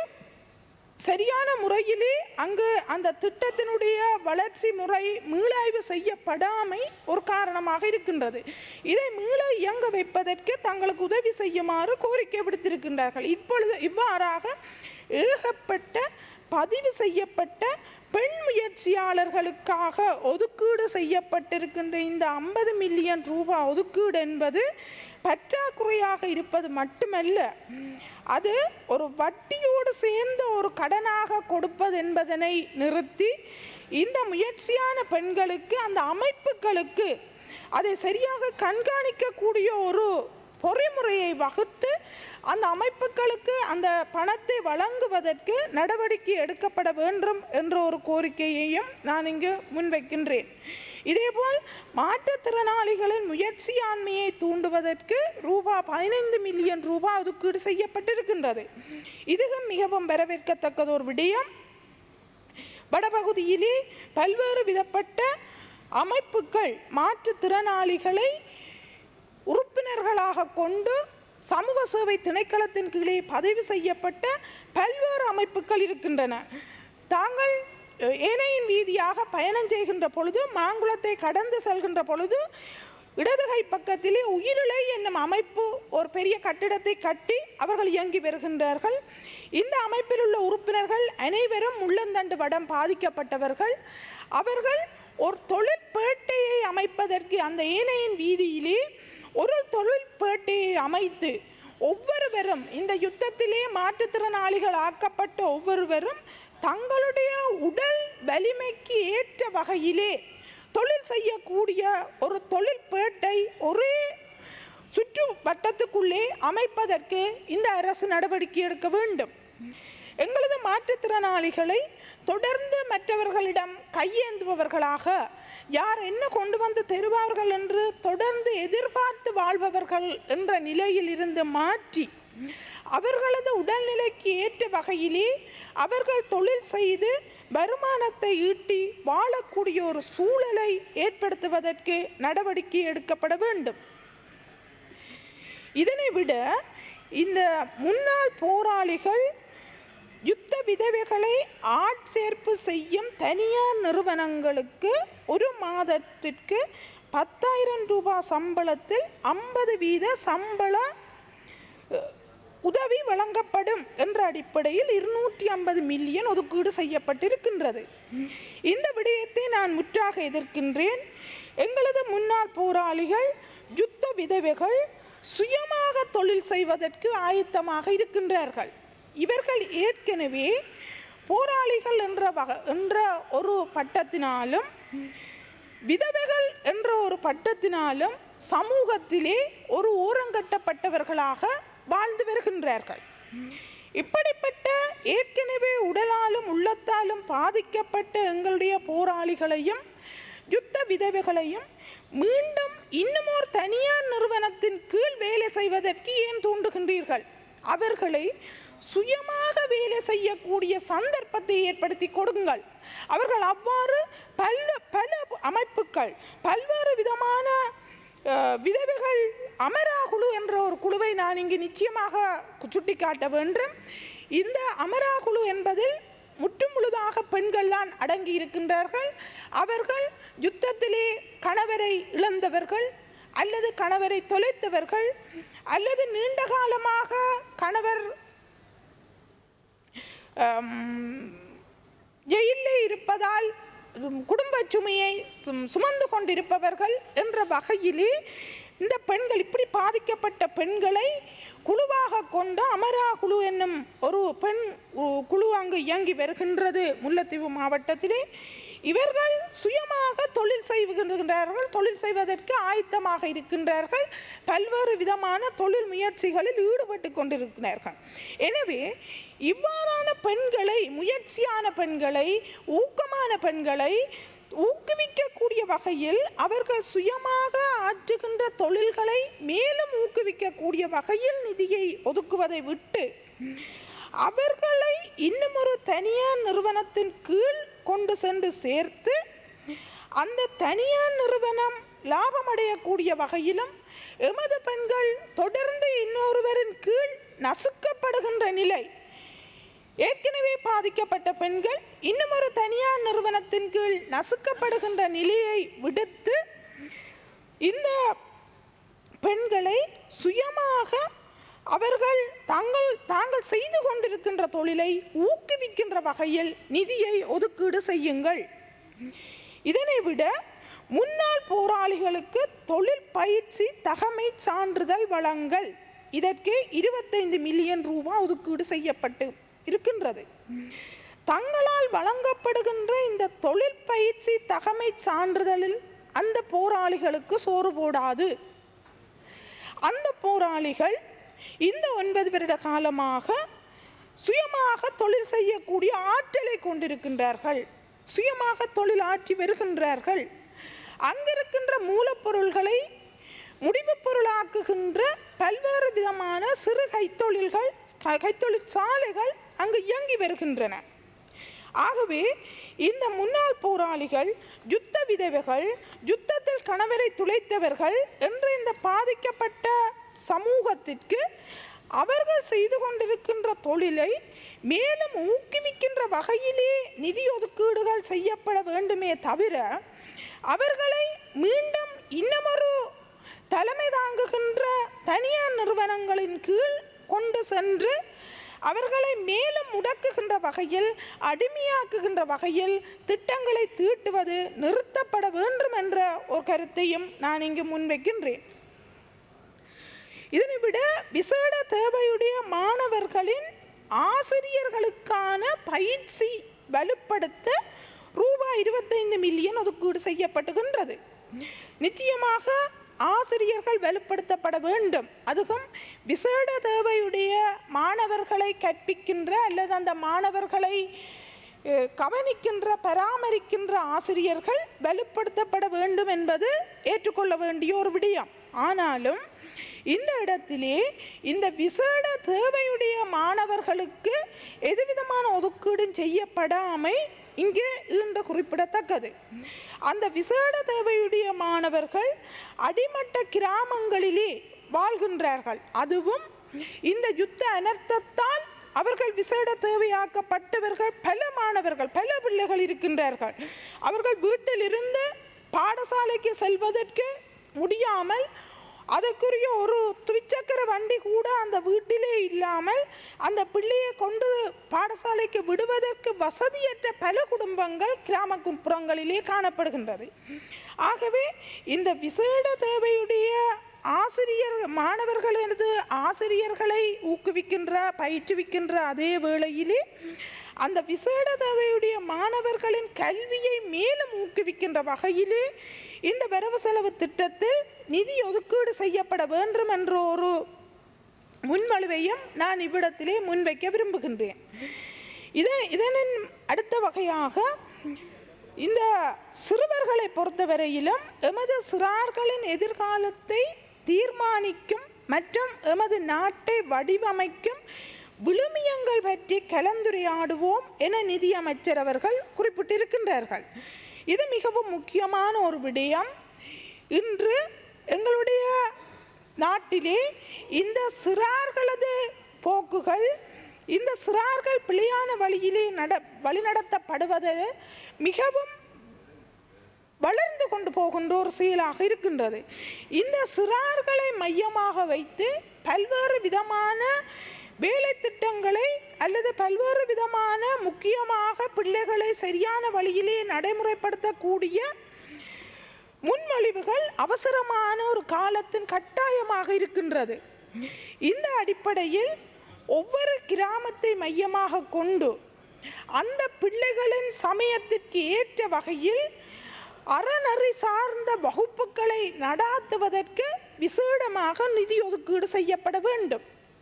சரியான முறையிலே அங்கு அந்த திட்டத்தினுடைய வளர்ச்சி முறை மீளாய்வு செய்யப்படாமை ஒரு காரணமாக இருக்கின்றது இதை மீள இயங்க வைப்பதற்கு தங்களுக்கு உதவி செய்யுமாறு கோரிக்கை விடுத்திருக்கின்றார்கள் இப்பொழுது இவ்வாறாக ஏகப்பட்ட பதிவு செய்யப்பட்ட பெண் முயற்சியாளர்களுக்காக ஒதுக்கீடு செய்யப்பட்டிருக்கின்ற இந்த ஐம்பது மில்லியன் ரூபாய் ஒதுக்கீடு என்பது பற்றாக்குறையாக இருப்பது மட்டுமல்ல அது ஒரு வட்டியோடு சேர்ந்த ஒரு கடனாக கொடுப்பது என்பதனை நிறுத்தி இந்த முயற்சியான பெண்களுக்கு அந்த அமைப்புகளுக்கு அதை சரியாக கண்காணிக்கக்கூடிய ஒரு பொறிமுறையை வகுத்து அந்த அமைப்புகளுக்கு அந்த பணத்தை வழங்குவதற்கு நடவடிக்கை எடுக்கப்பட வேண்டும் என்ற ஒரு கோரிக்கையையும் நான் இங்கு முன்வைக்கின்றேன் இதேபோல் மாற்றுத்திறனாளிகளின் முயற்சியாண்மையை தூண்டுவதற்கு ரூபா பதினைந்து மில்லியன் ரூபாய் ஒதுக்கீடு செய்யப்பட்டிருக்கின்றது இதுவும் மிகவும் வரவேற்கத்தக்கது ஒரு விடயம் வடபகுதியிலே பல்வேறு விதப்பட்ட அமைப்புகள் மாற்றுத்திறனாளிகளை உறுப்பினர்களாக கொண்டு சமூக சேவை திணைக்களத்தின் கீழே பதிவு செய்யப்பட்ட பல்வேறு அமைப்புகள் இருக்கின்றன தாங்கள் அஹ், ஏனையின் வீதியாக பயணம் செய்கின்ற பொழுது மாங்குளத்தை கடந்து செல்கின்ற பொழுது இடதுகை பக்கத்திலே உயிரிழை என்னும் அமைப்பு ஒரு பெரிய கட்டிடத்தை கட்டி அவர்கள் இயங்கி வருகின்றார்கள் இந்த அமைப்பில் உள்ள உறுப்பினர்கள் அனைவரும் முள்ளந்தண்டு வடம் பாதிக்கப்பட்டவர்கள் அவர்கள் ஒரு தொழிற்பேட்டையை அமைப்பதற்கு அந்த ஏனையின் வீதியிலே ஒரு தொழிற்பேட்டையை அமைத்து ஒவ்வொருவரும் இந்த யுத்தத்திலே மாற்றுத்திறனாளிகள் ஆக்கப்பட்ட ஒவ்வொருவரும் தங்களுடைய உடல் வலிமைக்கு ஏற்ற வகையிலே தொழில் செய்யக்கூடிய ஒரு தொழிற்பேட்டை ஒரே சுற்று வட்டத்துக்குள்ளே அமைப்பதற்கு இந்த அரசு நடவடிக்கை எடுக்க வேண்டும் எங்களது மாற்றுத்திறனாளிகளை தொடர்ந்து மற்றவர்களிடம் கையேந்துபவர்களாக யார் என்ன கொண்டு வந்து தருவார்கள் என்று தொடர்ந்து எதிர்பார்த்து வாழ்பவர்கள் என்ற நிலையில் இருந்து மாற்றி அவர்களது உடல்நிலைக்கு ஏற்ற வகையிலே அவர்கள் தொழில் செய்து வருமானத்தை ஈட்டி வாழக்கூடிய ஒரு சூழலை ஏற்படுத்துவதற்கு நடவடிக்கை எடுக்கப்பட வேண்டும் இதனை விட இந்த முன்னாள் போராளிகள் யுத்த விதவைகளை ஆட்சேர்ப்பு செய்யும் தனியார் நிறுவனங்களுக்கு ஒரு மாதத்திற்கு பத்தாயிரம் ரூபாய் சம்பளத்தில் ஐம்பது வீத சம்பள அஹ், வழங்கப்படும் என்ற அடிப்படையில் இருநூற்றி ஐம்பது மில்லியன் ஒதுக்கீடு செய்யப்பட்டிருக்கின்றது இந்த விடயத்தை நான் முற்றாக எதிர்க்கின்றேன் எங்களது முன்னாள் போராளிகள் யுத்த விதவைகள் சுயமாக தொழில் செய்வதற்கு ஆயத்தமாக இருக்கின்றார்கள் இவர்கள் ஏற்கனவே போராளிகள் என்ற வக என்ற ஒரு பட்டத்தினாலும் விதவைகள் என்ற ஒரு பட்டத்தினாலும் சமூகத்திலே ஒரு ஓரங்கட்டப்பட்டவர்களாக வாழ்ந்து வருகின்றார்கள் இப்படிப்பட்ட ஏற்கனவே உடலாலும் உள்ளத்தாலும் பாதிக்கப்பட்ட எங்களுடைய போராளிகளையும் யுத்த விதவைகளையும் மீண்டும் இன்னும் ஒரு தனியார் நிறுவனத்தின் கீழ் வேலை செய்வதற்கு ஏன் தூண்டுகின்றீர்கள் அவர்களை சுயமாக வேலை செய்யக்கூடிய சந்தர்ப்பத்தை ஏற்படுத்தி கொடுங்கள் அவர்கள் அவ்வாறு பல பல அமைப்புகள் பல்வேறு விதமான அஹ், விதவைகள் அமரா குழு என்ற ஒரு குழுவை நான் இங்கு நிச்சயமாக சுட்டிக்காட்ட வேண்டும் இந்த அமரா குழு என்பதில் முற்றும் முழுதாக பெண்கள் தான் அடங்கி இருக்கின்றார்கள் அவர்கள் யுத்தத்திலே கணவரை இழந்தவர்கள் அல்லது கணவரை தொலைத்தவர்கள் அல்லது நீண்ட காலமாக கணவர் ஆம், ஜெயிலில் இருப்பதால் உம், குடும்பச் சுமையை சும்- சுமந்து கொண்டிருப்பவர்கள் என்ற வகையிலே இந்த பெண்கள் இப்படி பாதிக்கப்பட்ட பெண்களை குழுவாக கொண்ட அமரா குழு என்னும் ஒரு பெண் உ- குழு அங்கு இயங்கி வருகின்றது முல்லைத்தீவு மாவட்டத்திலே இவர்கள் சுயமாக தொழில் செய்கின்றார்கள் தொழில் செய்வதற்கு ஆயத்தமாக இருக்கின்றார்கள் பல்வேறு விதமான தொழில் முயற்சிகளில் ஈடுபட்டு கொண்டிருக்கிறார்கள் எனவே இவ்வாறான பெண்களை முயற்சியான பெண்களை ஊக்கமான பெண்களை ஊக்குவிக்கக்கூடிய வகையில் அவர்கள் சுயமாக ஆற்றுகின்ற தொழில்களை மேலும் ஊக்குவிக்கக்கூடிய வகையில் நிதியை ஒதுக்குவதை விட்டு அவர்களை இன்னும் ஒரு தனியார் நிறுவனத்தின் கீழ் கொண்டு சென்று சேர்த்து அந்த தனியார் நிறுவனம் லாபமடையக்கூடிய வகையிலும் எமது பெண்கள் தொடர்ந்து இன்னொருவரின் கீழ் நசுக்கப்படுகின்ற நிலை ஏற்கனவே பாதிக்கப்பட்ட பெண்கள் இன்னும் ஒரு தனியார் நிறுவனத்தின் கீழ் நசுக்கப்படுகின்ற நிலையை விடுத்து இந்த பெண்களை சுயமாக அவர்கள் தாங்கள் தாங்கள் செய்து கொண்டிருக்கின்ற தொழிலை ஊக்குவிக்கின்ற வகையில் நிதியை ஒதுக்கீடு செய்யுங்கள் இதனை விட முன்னாள் போராளிகளுக்கு தொழில் பயிற்சி தகமை சான்றிதழ் வழங்கல் இதற்கு இருபத்தைந்து மில்லியன் ரூபாய் ஒதுக்கீடு செய்யப்பட்டு இருக்கின்றது தங்களால் வழங்கப்படுகின்ற இந்த தொழில் பயிற்சி தகமை சான்றிதழில் அந்த போராளிகளுக்கு சோறு போடாது அந்த போராளிகள் இந்த ஒன்பது வருட காலமாக சுயமாக தொழில் செய்யக்கூடிய ஆற்றலை கொண்டிருக்கின்றார்கள் சுயமாக தொழில் ஆற்றி வருகின்றார்கள் அங்கிருக்கின்ற மூலப்பொருள்களை முடிவுப் பொருளாக்குகின்ற பல்வேறு விதமான சிறு கைத்தொழில்கள் க- கைத்தொழிற்சாலைகள் அங்கு இயங்கி வருகின்றன ஆகவே இந்த முன்னாள் போராளிகள் யுத்த விதவைகள் யுத்தத்தில் கணவரை துளைத்தவர்கள் என்று இந்த பாதிக்கப்பட்ட சமூகத்திற்கு அவர்கள் செய்து கொண்டிருக்கின்ற தொழிலை மேலும் ஊக்குவிக்கின்ற வகையிலே நிதி ஒதுக்கீடுகள் செய்யப்பட வேண்டுமே தவிர அவர்களை மீண்டும் இன்னமொரு தலைமை தாங்குகின்ற தனியார் நிறுவனங்களின் கீழ் கொண்டு சென்று அவர்களை மேலும் முடக்குகின்ற வகையில் அடிமையாக்குகின்ற வகையில் திட்டங்களை தீட்டுவது நிறுத்தப்பட வேண்டும் என்ற ஒரு கருத்தையும் நான் இங்கு முன்வைக்கின்றேன் இதனை விட விசேட தேவையுடைய மாணவர்களின் ஆசிரியர்களுக்கான பயிற்சி வலுப்படுத்த ரூபாய் இருபத்தைந்து மில்லியன் ஒதுக்கீடு செய்யப்படுகின்றது நிச்சயமாக ஆசிரியர்கள் வலுப்படுத்தப்பட வேண்டும் அதுவும் விசேட தேவையுடைய மாணவர்களை கற்பிக்கின்ற அல்லது அந்த மாணவர்களை அஹ், கவனிக்கின்ற பராமரிக்கின்ற ஆசிரியர்கள் வலுப்படுத்தப்பட வேண்டும் என்பது ஏற்றுக்கொள்ள வேண்டிய ஒரு விடயம் ஆனாலும் இந்த இடத்திலே இந்த விசேட தேவையுடைய மாணவர்களுக்கு எதுவிதமான ஒதுக்கீடும் செய்யப்படாமை இங்கே ஈண்ட குறிப்பிடத்தக்கது அந்த விசேட தேவையுடைய மாணவர்கள் அடிமட்ட கிராமங்களிலே வாழ்கின்றார்கள் அதுவும் இந்த யுத்த அனர்த்தத்தால் அவர்கள் விசேட தேவையாக்கப்பட்டவர்கள் பல மாணவர்கள் பல பிள்ளைகள் இருக்கின்றார்கள் அவர்கள் வீட்டிலிருந்து பாடசாலைக்கு செல்வதற்கு முடியாமல் அதற்குரிய ஒரு துவிச்சக்கர வண்டி கூட அந்த வீட்டிலே இல்லாமல் அந்த பிள்ளையை கொண்டு பாடசாலைக்கு விடுவதற்கு வசதியற்ற பல குடும்பங்கள் கிராமப்புறங்களிலே காணப்படுகின்றது ஆகவே இந்த விசேட தேவையுடைய ஆசிரியர் மாணவர்களது ஆசிரியர்களை ஊக்குவிக்கின்ற பயிற்றுவிக்கின்ற அதே வேளையிலே அந்த விசேட தேவையுடைய மாணவர்களின் கல்வியை மேலும் ஊக்குவிக்கின்ற வகையிலே இந்த வரவு செலவு திட்டத்தில் நிதி ஒதுக்கீடு செய்யப்பட வேண்டும் என்ற ஒரு முன்வலுவையும் நான் இவ்விடத்திலே முன்வைக்க விரும்புகின்றேன் இதை இதனின் அடுத்த வகையாக இந்த சிறுவர்களை பொறுத்தவரையிலும் எமது சிறார்களின் எதிர்காலத்தை தீர்மானிக்கும் மற்றும் எமது நாட்டை வடிவமைக்கும் விழுமியங்கள் பற்றி கலந்துரையாடுவோம் என நிதியமைச்சர் அவர்கள் குறிப்பிட்டிருக்கின்றார்கள் இது மிகவும் முக்கியமான ஒரு விடயம் இன்று எங்களுடைய நாட்டிலே இந்த சிறார்களது போக்குகள் இந்த சிறார்கள் பிழையான வழியிலே நட வழிநடத்தப்படுவது மிகவும் வளர்ந்து கொண்டு போகின்ற ஒரு செயலாக இருக்கின்றது இந்த சிறார்களை மையமாக வைத்து பல்வேறு விதமான வேலை திட்டங்களை அல்லது பல்வேறு விதமான முக்கியமாக பிள்ளைகளை சரியான வழியிலே நடைமுறைப்படுத்தக்கூடிய முன்மொழிவுகள் அவசரமான ஒரு காலத்தின் கட்டாயமாக இருக்கின்றது இந்த அடிப்படையில் ஒவ்வொரு கிராமத்தை மையமாக கொண்டு அந்த பிள்ளைகளின் சமயத்திற்கு ஏற்ற வகையில் அறநெறி சார்ந்த வகுப்புகளை நடாத்துவதற்கு விசேடமாக நிதி ஒதுக்கீடு செய்யப்பட வேண்டும்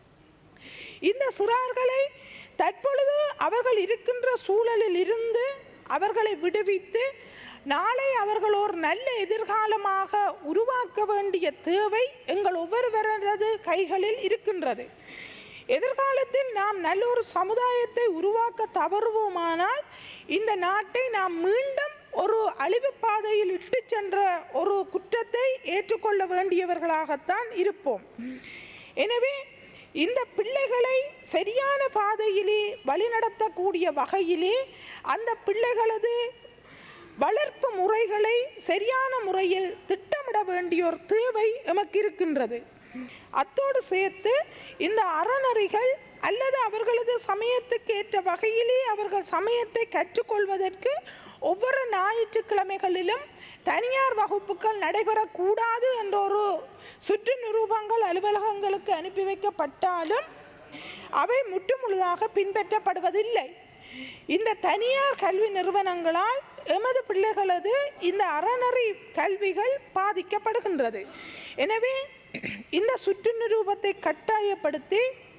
இந்த சிறார்களை தற்பொழுது அவர்கள் இருக்கின்ற சூழலில் இருந்து அவர்களை விடுவித்து நாளை அவர்கள் ஒரு நல்ல எதிர்காலமாக உருவாக்க வேண்டிய தேவை எங்கள் ஒவ்வொருவரது கைகளில் இருக்கின்றது எதிர்காலத்தில் நாம் நல்ல ஒரு சமுதாயத்தை உருவாக்க தவறுவோமானால் இந்த நாட்டை நாம் மீண்டும் ஒரு அழிவு பாதையில் இட்டு சென்ற ஒரு குற்றத்தை ஏற்றுக்கொள்ள வேண்டியவர்களாகத்தான் இருப்போம் எனவே இந்த பிள்ளைகளை சரியான பாதையிலே வழிநடத்தக்கூடிய வகையிலே அந்த பிள்ளைகளது வளர்ப்பு முறைகளை சரியான முறையில் திட்டமிட வேண்டிய ஒரு தேவை எமக்கு இருக்கின்றது அத்தோடு சேர்த்து இந்த அறநெறிகள் அல்லது அவர்களது சமயத்துக்கு ஏற்ற வகையிலே அவர்கள் சமயத்தை கற்றுக்கொள்வதற்கு ஒவ்வொரு ஞாயிற்றுக்கிழமைகளிலும் தனியார் வகுப்புகள் நடைபெறக்கூடாது என்ற ஒரு சுற்று நிரூபங்கள் அலுவலகங்களுக்கு அனுப்பி வைக்கப்பட்டாலும் அவை முற்றுமுழுதாக பின்பற்றப்படுவதில்லை இந்த தனியார் கல்வி நிறுவனங்களால் எமது பிள்ளைகளது இந்த அறநெறி கல்விகள் பாதிக்கப்படுகின்றது எனவே இந்த சுற்று நிரூபத்தை கட்டாயப்படுத்தி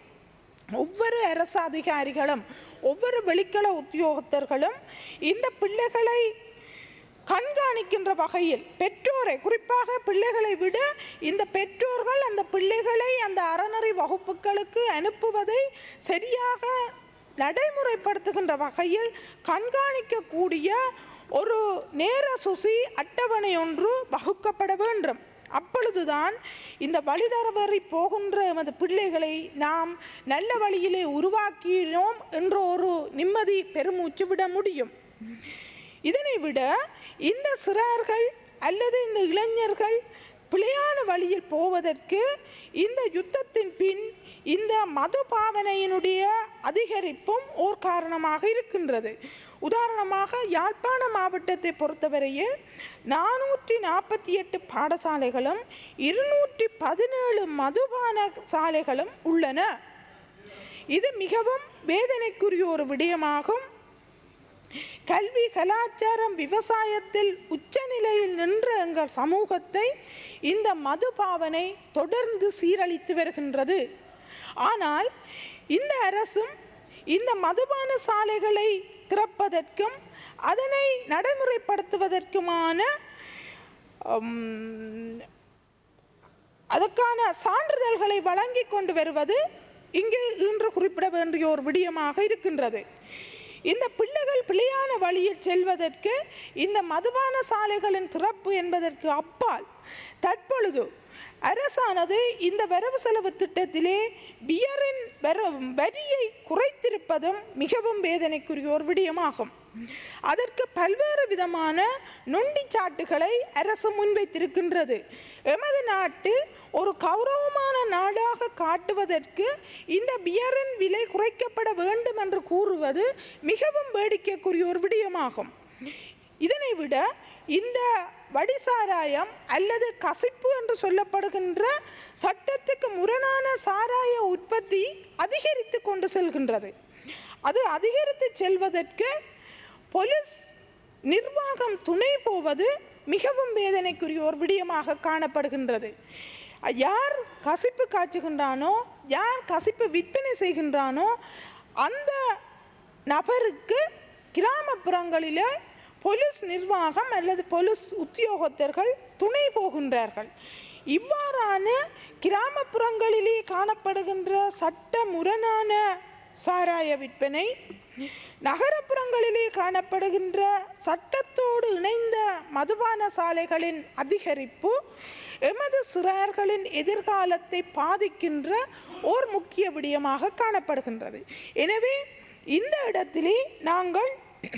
ஒவ்வொரு அரசு அதிகாரிகளும் ஒவ்வொரு வெளிக்கள உத்தியோகத்தர்களும் இந்த பிள்ளைகளை கண்காணிக்கின்ற வகையில் பெற்றோரை குறிப்பாக பிள்ளைகளை விட இந்த பெற்றோர்கள் அந்த பிள்ளைகளை அந்த அறநெறி வகுப்புகளுக்கு அனுப்புவதை சரியாக நடைமுறைப்படுத்துகின்ற வகையில் கண்காணிக்கக்கூடிய ஒரு நேர சுசி அட்டவணை ஒன்று வகுக்கப்பட வேண்டும் அப்பொழுதுதான் இந்த வழிதரவறி போகின்ற எமது பிள்ளைகளை நாம் நல்ல வழியிலே உருவாக்கினோம் என்ற ஒரு நிம்மதி பெருமூச்சு விட முடியும் இதனை விட இந்த சிறார்கள் அல்லது இந்த இளைஞர்கள் பிழையான வழியில் போவதற்கு இந்த யுத்தத்தின் பின் இந்த மது பாவனையினுடைய அதிகரிப்பும் ஓர் காரணமாக இருக்கின்றது உதாரணமாக யாழ்ப்பாண மாவட்டத்தை பொறுத்தவரையில் நானூற்றி நாற்பத்தி எட்டு பாடசாலைகளும் இருநூற்றி பதினேழு மதுபான சாலைகளும் உள்ளன இது மிகவும் வேதனைக்குரிய ஒரு விடயமாகும் கல்வி கலாச்சாரம் விவசாயத்தில் உச்சநிலையில் நின்ற எங்கள் சமூகத்தை இந்த மது பாவனை தொடர்ந்து சீரழித்து வருகின்றது ஆனால் இந்த அரசும் இந்த மதுபான சாலைகளை திறப்பதற்கும் அதனை நடைமுறைப்படுத்துவதற்குமான உம், அதற்கான சான்றிதழ்களை வழங்கி கொண்டு வருவது இங்கே இன்று குறிப்பிட வேண்டிய ஒரு விடயமாக இருக்கின்றது இந்த பிள்ளைகள் பிழையான வழியில் செல்வதற்கு இந்த மதுபான சாலைகளின் திறப்பு என்பதற்கு அப்பால் தற்பொழுது அரசானது இந்த வரவு செலவு திட்டத்திலே பியரின் வர வரியை குறைத்திருப்பதும் மிகவும் வேதனைக்குரிய ஒரு விடயமாகும் அதற்கு பல்வேறு விதமான நொண்டிச்சாட்டுகளை அரசு முன்வைத்திருக்கின்றது எமது நாட்டில் ஒரு கௌரவமான நாடாக காட்டுவதற்கு இந்த பியரின் விலை குறைக்கப்பட வேண்டும் என்று கூறுவது மிகவும் வேடிக்கைக்குரிய ஒரு விடயமாகும் இதனை விட இந்த வடிசாராயம் அல்லது கசிப்பு என்று சொல்லப்படுகின்ற சட்டத்துக்கு முரணான சாராய உற்பத்தி அதிகரித்து கொண்டு செல்கின்றது அது அதிகரித்து செல்வதற்கு போலீஸ் நிர்வாகம் துணை போவது மிகவும் வேதனைக்குரிய ஒரு விடயமாக காணப்படுகின்றது யார் கசிப்பு காய்ச்சுகின்றானோ யார் கசிப்பு விற்பனை செய்கின்றானோ அந்த நபருக்கு கிராமப்புறங்களிலே போலீஸ் நிர்வாகம் அல்லது போலீஸ் உத்தியோகத்தர்கள் துணை போகின்றார்கள் இவ்வாறான கிராமப்புறங்களிலே காணப்படுகின்ற சட்ட முரணான சாராய விற்பனை நகரப்புறங்களிலே காணப்படுகின்ற சட்டத்தோடு இணைந்த மதுபான சாலைகளின் அதிகரிப்பு எமது சிறார்களின் எதிர்காலத்தை பாதிக்கின்ற ஓர் முக்கிய விடயமாக காணப்படுகின்றது எனவே இந்த இடத்திலே நாங்கள்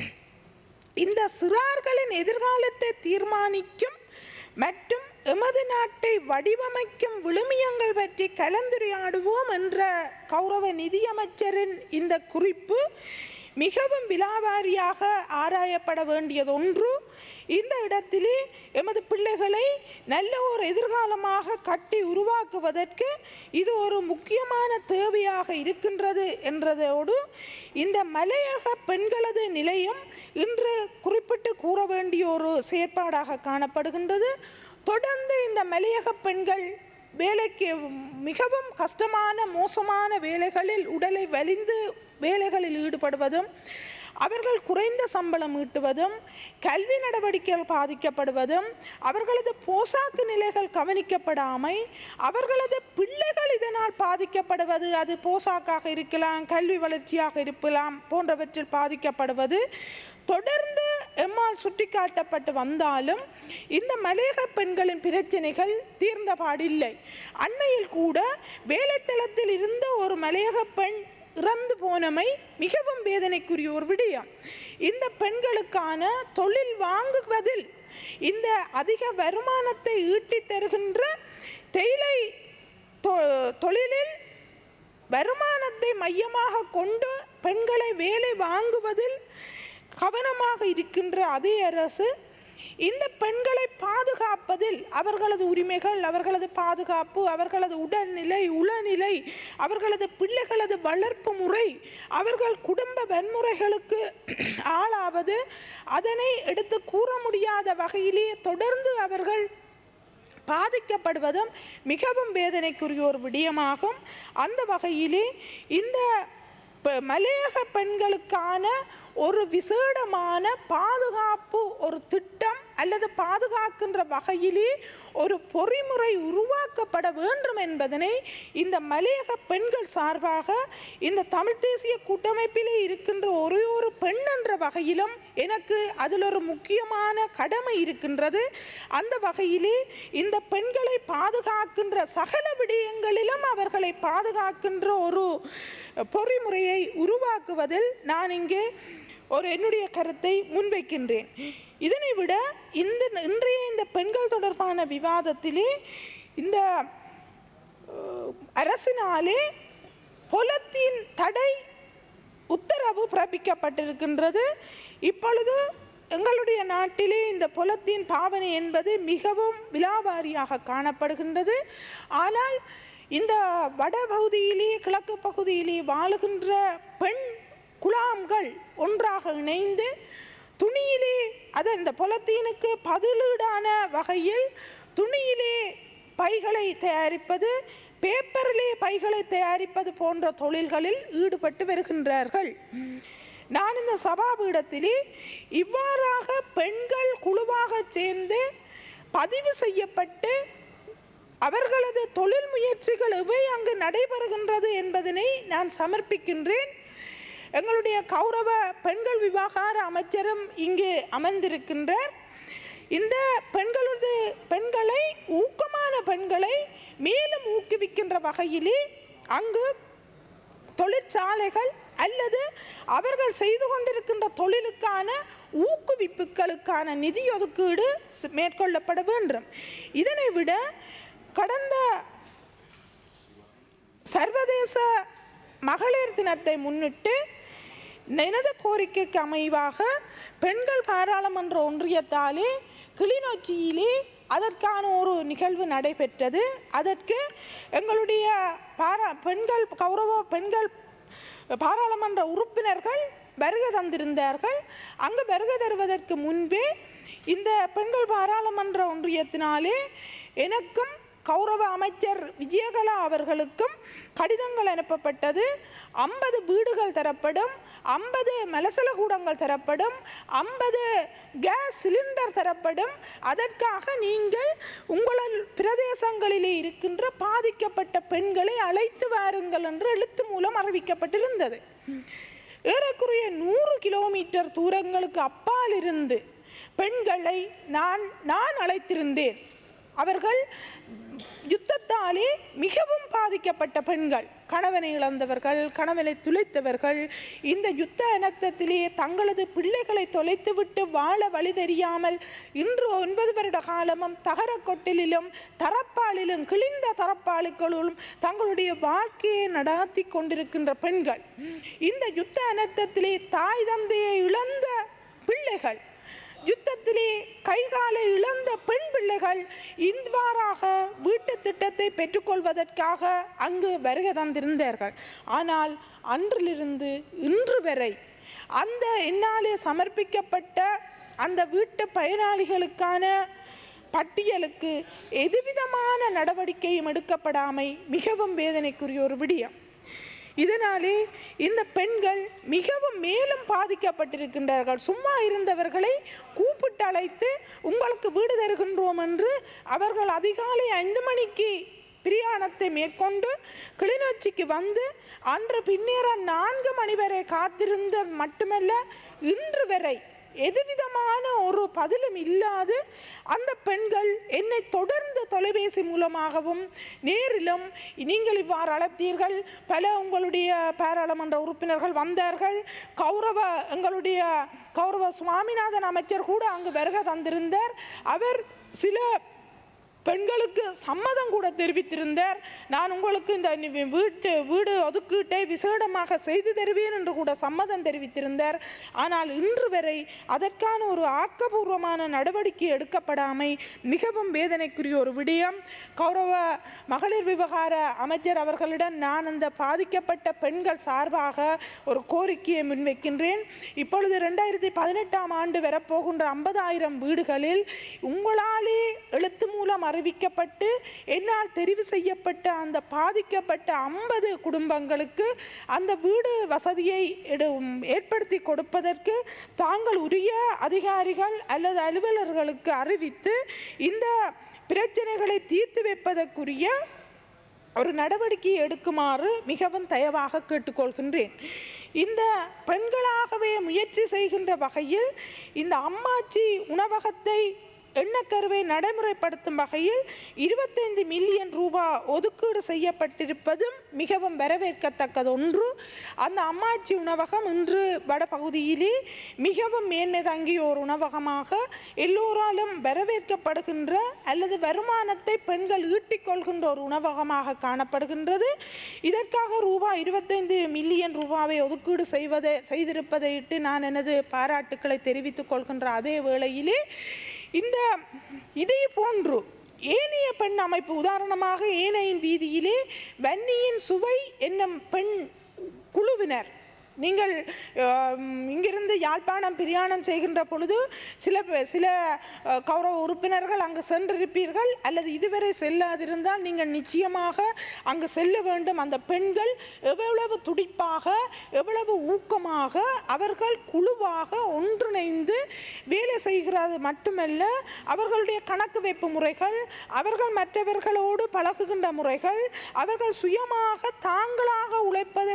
இந்த சிறார்களின் எதிர்காலத்தை தீர்மானிக்கும் மற்றும் எமது நாட்டை வடிவமைக்கும் விழுமியங்கள் பற்றி கலந்துரையாடுவோம் என்ற கௌரவ நிதியமைச்சரின் இந்த குறிப்பு மிகவும் விலாவாரியாக ஆராயப்பட வேண்டியது ஒன்று இந்த இடத்திலே எமது பிள்ளைகளை நல்ல ஒரு எதிர்காலமாக கட்டி உருவாக்குவதற்கு இது ஒரு முக்கியமான தேவையாக இருக்கின்றது என்றதோடு இந்த மலையக பெண்களது நிலையம் இன்று குறிப்பிட்டு கூற வேண்டிய ஒரு செயற்பாடாக காணப்படுகின்றது தொடர்ந்து இந்த மலையக பெண்கள் வேலைக்கு மிகவும் கஷ்டமான மோசமான வேலைகளில் உடலை வலிந்து வேலைகளில் ஈடுபடுவதும் அவர்கள் குறைந்த சம்பளம் ஈட்டுவதும் கல்வி நடவடிக்கைகள் பாதிக்கப்படுவதும் அவர்களது போசாக்கு நிலைகள் கவனிக்கப்படாமை அவர்களது பிள்ளைகள் இதனால் பாதிக்கப்படுவது அது போசாக்காக இருக்கலாம் கல்வி வளர்ச்சியாக இருக்கலாம் போன்றவற்றில் பாதிக்கப்படுவது தொடர்ந்து எம்மால் சுட்டிக்காட்டப்பட்டு வந்தாலும் இந்த மலையக பெண்களின் பிரச்சனைகள் தீர்ந்தபாடில்லை அண்மையில் கூட வேலைத்தளத்தில் இருந்த ஒரு மலையக பெண் இறந்து போனமை மிகவும் வேதனைக்குரிய ஒரு விடயம் இந்த பெண்களுக்கான தொழில் வாங்குவதில் இந்த அதிக வருமானத்தை ஈட்டித் தருகின்ற தேயிலை தொ- தொழிலில் வருமானத்தை மையமாக கொண்டு பெண்களை வேலை வாங்குவதில் கவனமாக இருக்கின்ற அதே அரசு இந்த பெண்களை பாதுகாப்பதில் அவர்களது உரிமைகள் அவர்களது பாதுகாப்பு அவர்களது உடல்நிலை உளநிலை அவர்களது பிள்ளைகளது வளர்ப்பு முறை அவர்கள் குடும்ப வன்முறைகளுக்கு ஆளாவது அதனை எடுத்து கூற முடியாத வகையிலே தொடர்ந்து அவர்கள் பாதிக்கப்படுவதும் மிகவும் வேதனைக்குரிய ஒரு விடயமாகும் அந்த வகையிலே இந்த ப- மலையக பெண்களுக்கான ஒரு விசேடமான பாதுகாப்பு ஒரு திட்டம் அல்லது பாதுகாக்கின்ற வகையிலே ஒரு பொறிமுறை உருவாக்கப்பட வேண்டும் என்பதனை இந்த மலையக பெண்கள் சார்பாக இந்த தமிழ் தேசிய கூட்டமைப்பிலே இருக்கின்ற ஒரே ஒரு பெண் என்ற வகையிலும் எனக்கு அதில் ஒரு முக்கியமான கடமை இருக்கின்றது அந்த வகையிலே இந்த பெண்களை பாதுகாக்கின்ற சகல விடயங்களிலும் அவர்களை பாதுகாக்கின்ற ஒரு பொறிமுறையை உருவாக்குவதில் நான் இங்கே ஒரு என்னுடைய கருத்தை முன்வைக்கின்றேன் இதனை விட இந்த இன்றைய இந்த பெண்கள் தொடர்பான விவாதத்திலே இந்த அஹ், அரசினாலே பொலத்தின் தடை உத்தரவு பிறப்பிக்கப்பட்டிருக்கின்றது இப்பொழுது எங்களுடைய நாட்டிலே இந்த பொலத்தின் பாவனை என்பது மிகவும் விலாவாரியாக காணப்படுகின்றது ஆனால் இந்த வடபகுதியிலே கிழக்கு பகுதியிலே வாழுகின்ற பெண் குழாம்கள் ஒன்றாக இணைந்து துணியிலே அது இந்த பொலத்தீனுக்கு பதிலீடான வகையில் துணியிலே பைகளை தயாரிப்பது பேப்பரிலே பைகளை தயாரிப்பது போன்ற தொழில்களில் ஈடுபட்டு வருகின்றார்கள் நான் இந்த சபாபீடத்திலே இவ்வாறாக பெண்கள் குழுவாக சேர்ந்து பதிவு செய்யப்பட்டு அவர்களது தொழில் முயற்சிகள் எவை அங்கு நடைபெறுகின்றது என்பதனை நான் சமர்ப்பிக்கின்றேன் எங்களுடைய கௌரவ பெண்கள் விவகார அமைச்சரும் இங்கு அமர்ந்திருக்கின்றார் இந்த பெண்களது பெண்களை ஊக்கமான பெண்களை மேலும் ஊக்குவிக்கின்ற வகையிலே அங்கு தொழிற்சாலைகள் அல்லது அவர்கள் செய்து கொண்டிருக்கின்ற தொழிலுக்கான ஊக்குவிப்புகளுக்கான நிதி ஒதுக்கீடு ஸ்- மேற்கொள்ளப்பட வேண்டும் இதனை விட கடந்த சர்வதேச மகளிர் தினத்தை முன்னிட்டு எனது கோரிக்கைக்கு அமைவாக பெண்கள் பாராளுமன்ற ஒன்றியத்தாலே கிளிநொச்சியிலே அதற்கான ஒரு நிகழ்வு நடைபெற்றது அதற்கு எங்களுடைய பாரா பெண்கள் கௌரவ பெண்கள் பாராளுமன்ற உறுப்பினர்கள் வருகை தந்திருந்தார்கள் அங்கு வருகை தருவதற்கு முன்பே இந்த பெண்கள் பாராளுமன்ற ஒன்றியத்தினாலே எனக்கும் கௌரவ அமைச்சர் விஜயகலா அவர்களுக்கும் கடிதங்கள் அனுப்பப்பட்டது ஐம்பது வீடுகள் தரப்படும் ஐம்பது மலசல கூடங்கள் தரப்படும் ஐம்பது கேஸ் சிலிண்டர் தரப்படும் அதற்காக நீங்கள் உங்களல் பிரதேசங்களிலே இருக்கின்ற பாதிக்கப்பட்ட பெண்களை அழைத்து வாருங்கள் என்று எழுத்து மூலம் அறிவிக்கப்பட்டிருந்தது ஏறக்குறைய நூறு கிலோமீட்டர் தூரங்களுக்கு அப்பால் இருந்து பெண்களை நான் நான் அழைத்திருந்தேன் அவர்கள் யுத்தத்தாலே மிகவும் பாதிக்கப்பட்ட பெண்கள் கணவனை இழந்தவர்கள் கணவனை துளைத்தவர்கள் இந்த யுத்த இனத்தத்திலே தங்களது பிள்ளைகளை தொலைத்துவிட்டு வாழ வழி தெரியாமல் இன்று ஒன்பது வருட காலமும் தகர கொட்டிலும் தரப்பாலிலும் கிழிந்த தரப்பாளுக்களும் தங்களுடைய வாழ்க்கையை நடாத்தி கொண்டிருக்கின்ற பெண்கள் இந்த யுத்த இனத்தத்திலே தாய் தந்தையை இழந்த பிள்ளைகள் யுத்தத்திலே கைகாலை இழந்த பெண் பிள்ளைகள் இவ்வாறாக வீட்டு திட்டத்தை பெற்றுக்கொள்வதற்காக அங்கு வருகை தந்திருந்தார்கள் ஆனால் அன்றிலிருந்து இன்று வரை அந்த என்னாலே சமர்ப்பிக்கப்பட்ட அந்த வீட்டு பயனாளிகளுக்கான பட்டியலுக்கு எதுவிதமான நடவடிக்கையும் எடுக்கப்படாமை மிகவும் வேதனைக்குரிய ஒரு விடயம் இதனாலே இந்த பெண்கள் மிகவும் மேலும் பாதிக்கப்பட்டிருக்கின்றார்கள் சும்மா இருந்தவர்களை கூப்பிட்டு அழைத்து உங்களுக்கு வீடு தருகின்றோம் என்று அவர்கள் அதிகாலை ஐந்து மணிக்கு பிரயாணத்தை மேற்கொண்டு கிளிநொச்சிக்கு வந்து அன்று பின்னேற நான்கு மணி வரை காத்திருந்த மட்டுமல்ல இன்று வரை எதுவிதமான ஒரு பதிலும் இல்லாது அந்த பெண்கள் என்னை தொடர்ந்து தொலைபேசி மூலமாகவும் நேரிலும் நீங்கள் இவ்வாறு அழைத்தீர்கள் பல உங்களுடைய பாராளுமன்ற உறுப்பினர்கள் வந்தார்கள் கௌரவ எங்களுடைய கௌரவ சுவாமிநாதன் அமைச்சர் கூட அங்கு வருகை தந்திருந்தார் அவர் சில பெண்களுக்கு சம்மதம் கூட தெரிவித்திருந்தார் நான் உங்களுக்கு இந்த நி- வீட்டு வீடு ஒதுக்கீட்டை விசேடமாக செய்து தருவேன் என்று கூட சம்மதம் தெரிவித்திருந்தார் ஆனால் இன்று வரை அதற்கான ஒரு ஆக்கபூர்வமான நடவடிக்கை எடுக்கப்படாமை மிகவும் வேதனைக்குரிய ஒரு விடயம் கௌரவ மகளிர் விவகார அமைச்சர் அவர்களிடம் நான் அந்த பாதிக்கப்பட்ட பெண்கள் சார்பாக ஒரு கோரிக்கையை முன்வைக்கின்றேன் இப்பொழுது ரெண்டாயிரத்தி பதினெட்டாம் ஆண்டு வரப்போகின்ற ஐம்பதாயிரம் வீடுகளில் உங்களாலே எழுத்து மூலம் அறிவிக்கப்பட்டு என்னால் தெரிவு செய்யப்பட்ட அந்த பாதிக்கப்பட்ட ஐம்பது குடும்பங்களுக்கு அந்த வீடு வசதியை எடு- ஏற்படுத்தி கொடுப்பதற்கு தாங்கள் உரிய அதிகாரிகள் அல்லது அலுவலர்களுக்கு அறிவித்து இந்த பிரச்சனைகளை தீர்த்து வைப்பதற்குரிய ஒரு நடவடிக்கை எடுக்குமாறு மிகவும் தயவாக கேட்டுக்கொள்கின்றேன் இந்த பெண்களாகவே முயற்சி செய்கின்ற வகையில் இந்த அம்மாச்சி உணவகத்தை எண்ணக்கருவை நடைமுறைப்படுத்தும் வகையில் இருபத்தைந்து மில்லியன் ரூபாய் ஒதுக்கீடு செய்யப்பட்டிருப்பதும் மிகவும் வரவேற்கத்தக்கது ஒன்று அந்த அம்மாச்சி உணவகம் இன்று வடபகுதியிலே மிகவும் மேன்மை தங்கிய ஒரு உணவகமாக எல்லோராலும் வரவேற்கப்படுகின்ற அல்லது வருமானத்தை பெண்கள் ஈட்டிக்கொள்கின்ற ஒரு உணவகமாக காணப்படுகின்றது இதற்காக ரூபாய் இருபத்தைந்து மில்லியன் ரூபாவை ஒதுக்கீடு செய்வதை செய்திருப்பதை இட்டு நான் எனது பாராட்டுக்களை தெரிவித்துக் கொள்கின்ற அதே வேளையிலே இந்த இதே போன்று ஏனைய பெண் அமைப்பு உதாரணமாக ஏனையின் வீதியிலே வன்னியின் சுவை என்னும் பெண் குழுவினர் நீங்கள் ஆம், இங்கிருந்து யாழ்ப்பாணம் பிரயாணம் செய்கின்ற பொழுது சில பே- சில அஹ், கௌரவ உறுப்பினர்கள் அங்கு சென்றிருப்பீர்கள் அல்லது இதுவரை செல்லாதிருந்தால் நீங்கள் நிச்சயமாக அங்கு செல்ல வேண்டும் அந்த பெண்கள் எவ்வளவு துடிப்பாக எவ்வளவு ஊக்கமாக அவர்கள் குழுவாக ஒன்றிணைந்து வேலை செய்கிறது மட்டுமல்ல அவர்களுடைய கணக்கு வைப்பு முறைகள் அவர்கள் மற்றவர்களோடு பழகுகின்ற முறைகள் அவர்கள் சுயமாக தாங்களாக உழைப்பதற்கு முயற்சி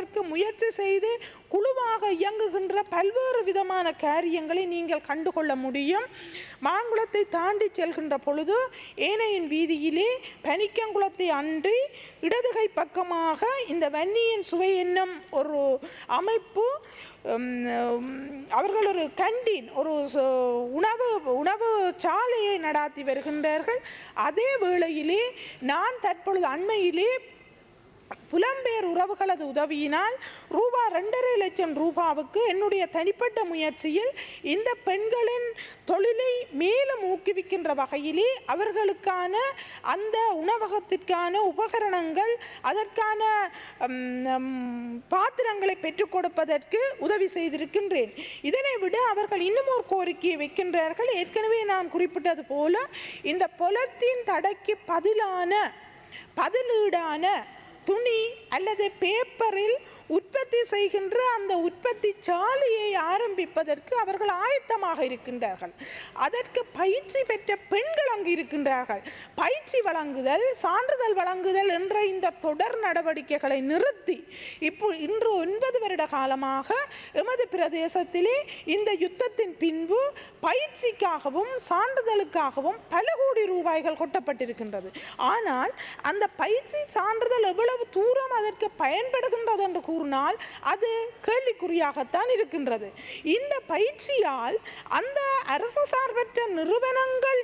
முயற்சி செய்து குழுவாக இயங்குகின்ற பல்வேறு விதமான காரியங்களை நீங்கள் கண்டுகொள்ள முடியும் மாங்குளத்தை தாண்டி செல்கின்ற பொழுது ஏனையின் வீதியிலே பனிக்கங்குளத்தை அன்றி இடதுகை பக்கமாக இந்த வன்னியின் சுவை என்னும் ஒரு அமைப்பு உம், உம், அவர்கள் ஒரு கண்டீன் ஒரு ச- உணவு உணவு சாலையை நடாத்தி வருகின்றார்கள் அதே வேளையிலே நான் தற்பொழுது அண்மையிலே புலம்பெயர் உறவுகளது உதவியினால் ரூபா ரெண்டரை லட்சம் ரூபாவுக்கு என்னுடைய தனிப்பட்ட முயற்சியில் இந்த பெண்களின் தொழிலை மேலும் ஊக்குவிக்கின்ற வகையிலே அவர்களுக்கான அந்த உணவகத்திற்கான உபகரணங்கள் அதற்கான ம், ம், பாத்திரங்களை பெற்றுக் கொடுப்பதற்கு உதவி செய்திருக்கின்றேன் இதனை விட அவர்கள் இன்னும் ஒரு கோரிக்கையை வைக்கின்றார்கள் ஏற்கனவே நான் குறிப்பிட்டது போல இந்த பொலத்தின் தடைக்கு பதிலான பதிலீடான துணி அல்லது பேப்பரில் உற்பத்தி செய்கின்ற அந்த உற்பத்தி சாலையை ஆரம்பிப்பதற்கு அவர்கள் ஆயத்தமாக இருக்கின்றார்கள் அதற்கு பயிற்சி பெற்ற பெண்கள் அங்கு இருக்கின்றார்கள் பயிற்சி வழங்குதல் சான்றிதழ் வழங்குதல் என்ற இந்த தொடர் நடவடிக்கைகளை நிறுத்தி இப்போ இன்று ஒன்பது வருட காலமாக எமது பிரதேசத்திலே இந்த யுத்தத்தின் பின்பு பயிற்சிக்காகவும் சான்றிதழுக்காகவும் பல கோடி ரூபாய்கள் கொட்டப்பட்டிருக்கின்றது ஆனால் அந்த பயிற்சி சான்றிதழ் எவ்வளவு தூரம் அதற்கு பயன்படுகின்றது என்று கூறினால் அது கேள்விக்குறியாகத்தான் இருக்கின்றது இந்த பயிற்சியால் அந்த அரசு சார்பற்ற நிறுவனங்கள்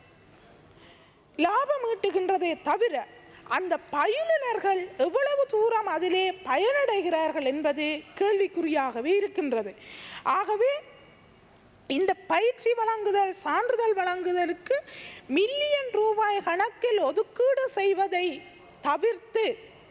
லாபம் ஈட்டுகின்றதே தவிர அந்த பயிலுனர்கள் எவ்வளவு தூரம் அதிலே பயனடைகிறார்கள் என்பது கேள்விக்குறியாகவே இருக்கின்றது ஆகவே இந்த பயிற்சி வழங்குதல் சான்றிதழ் வழங்குதலுக்கு மில்லியன் ரூபாய் கணக்கில் ஒதுக்கீடு செய்வதை தவிர்த்து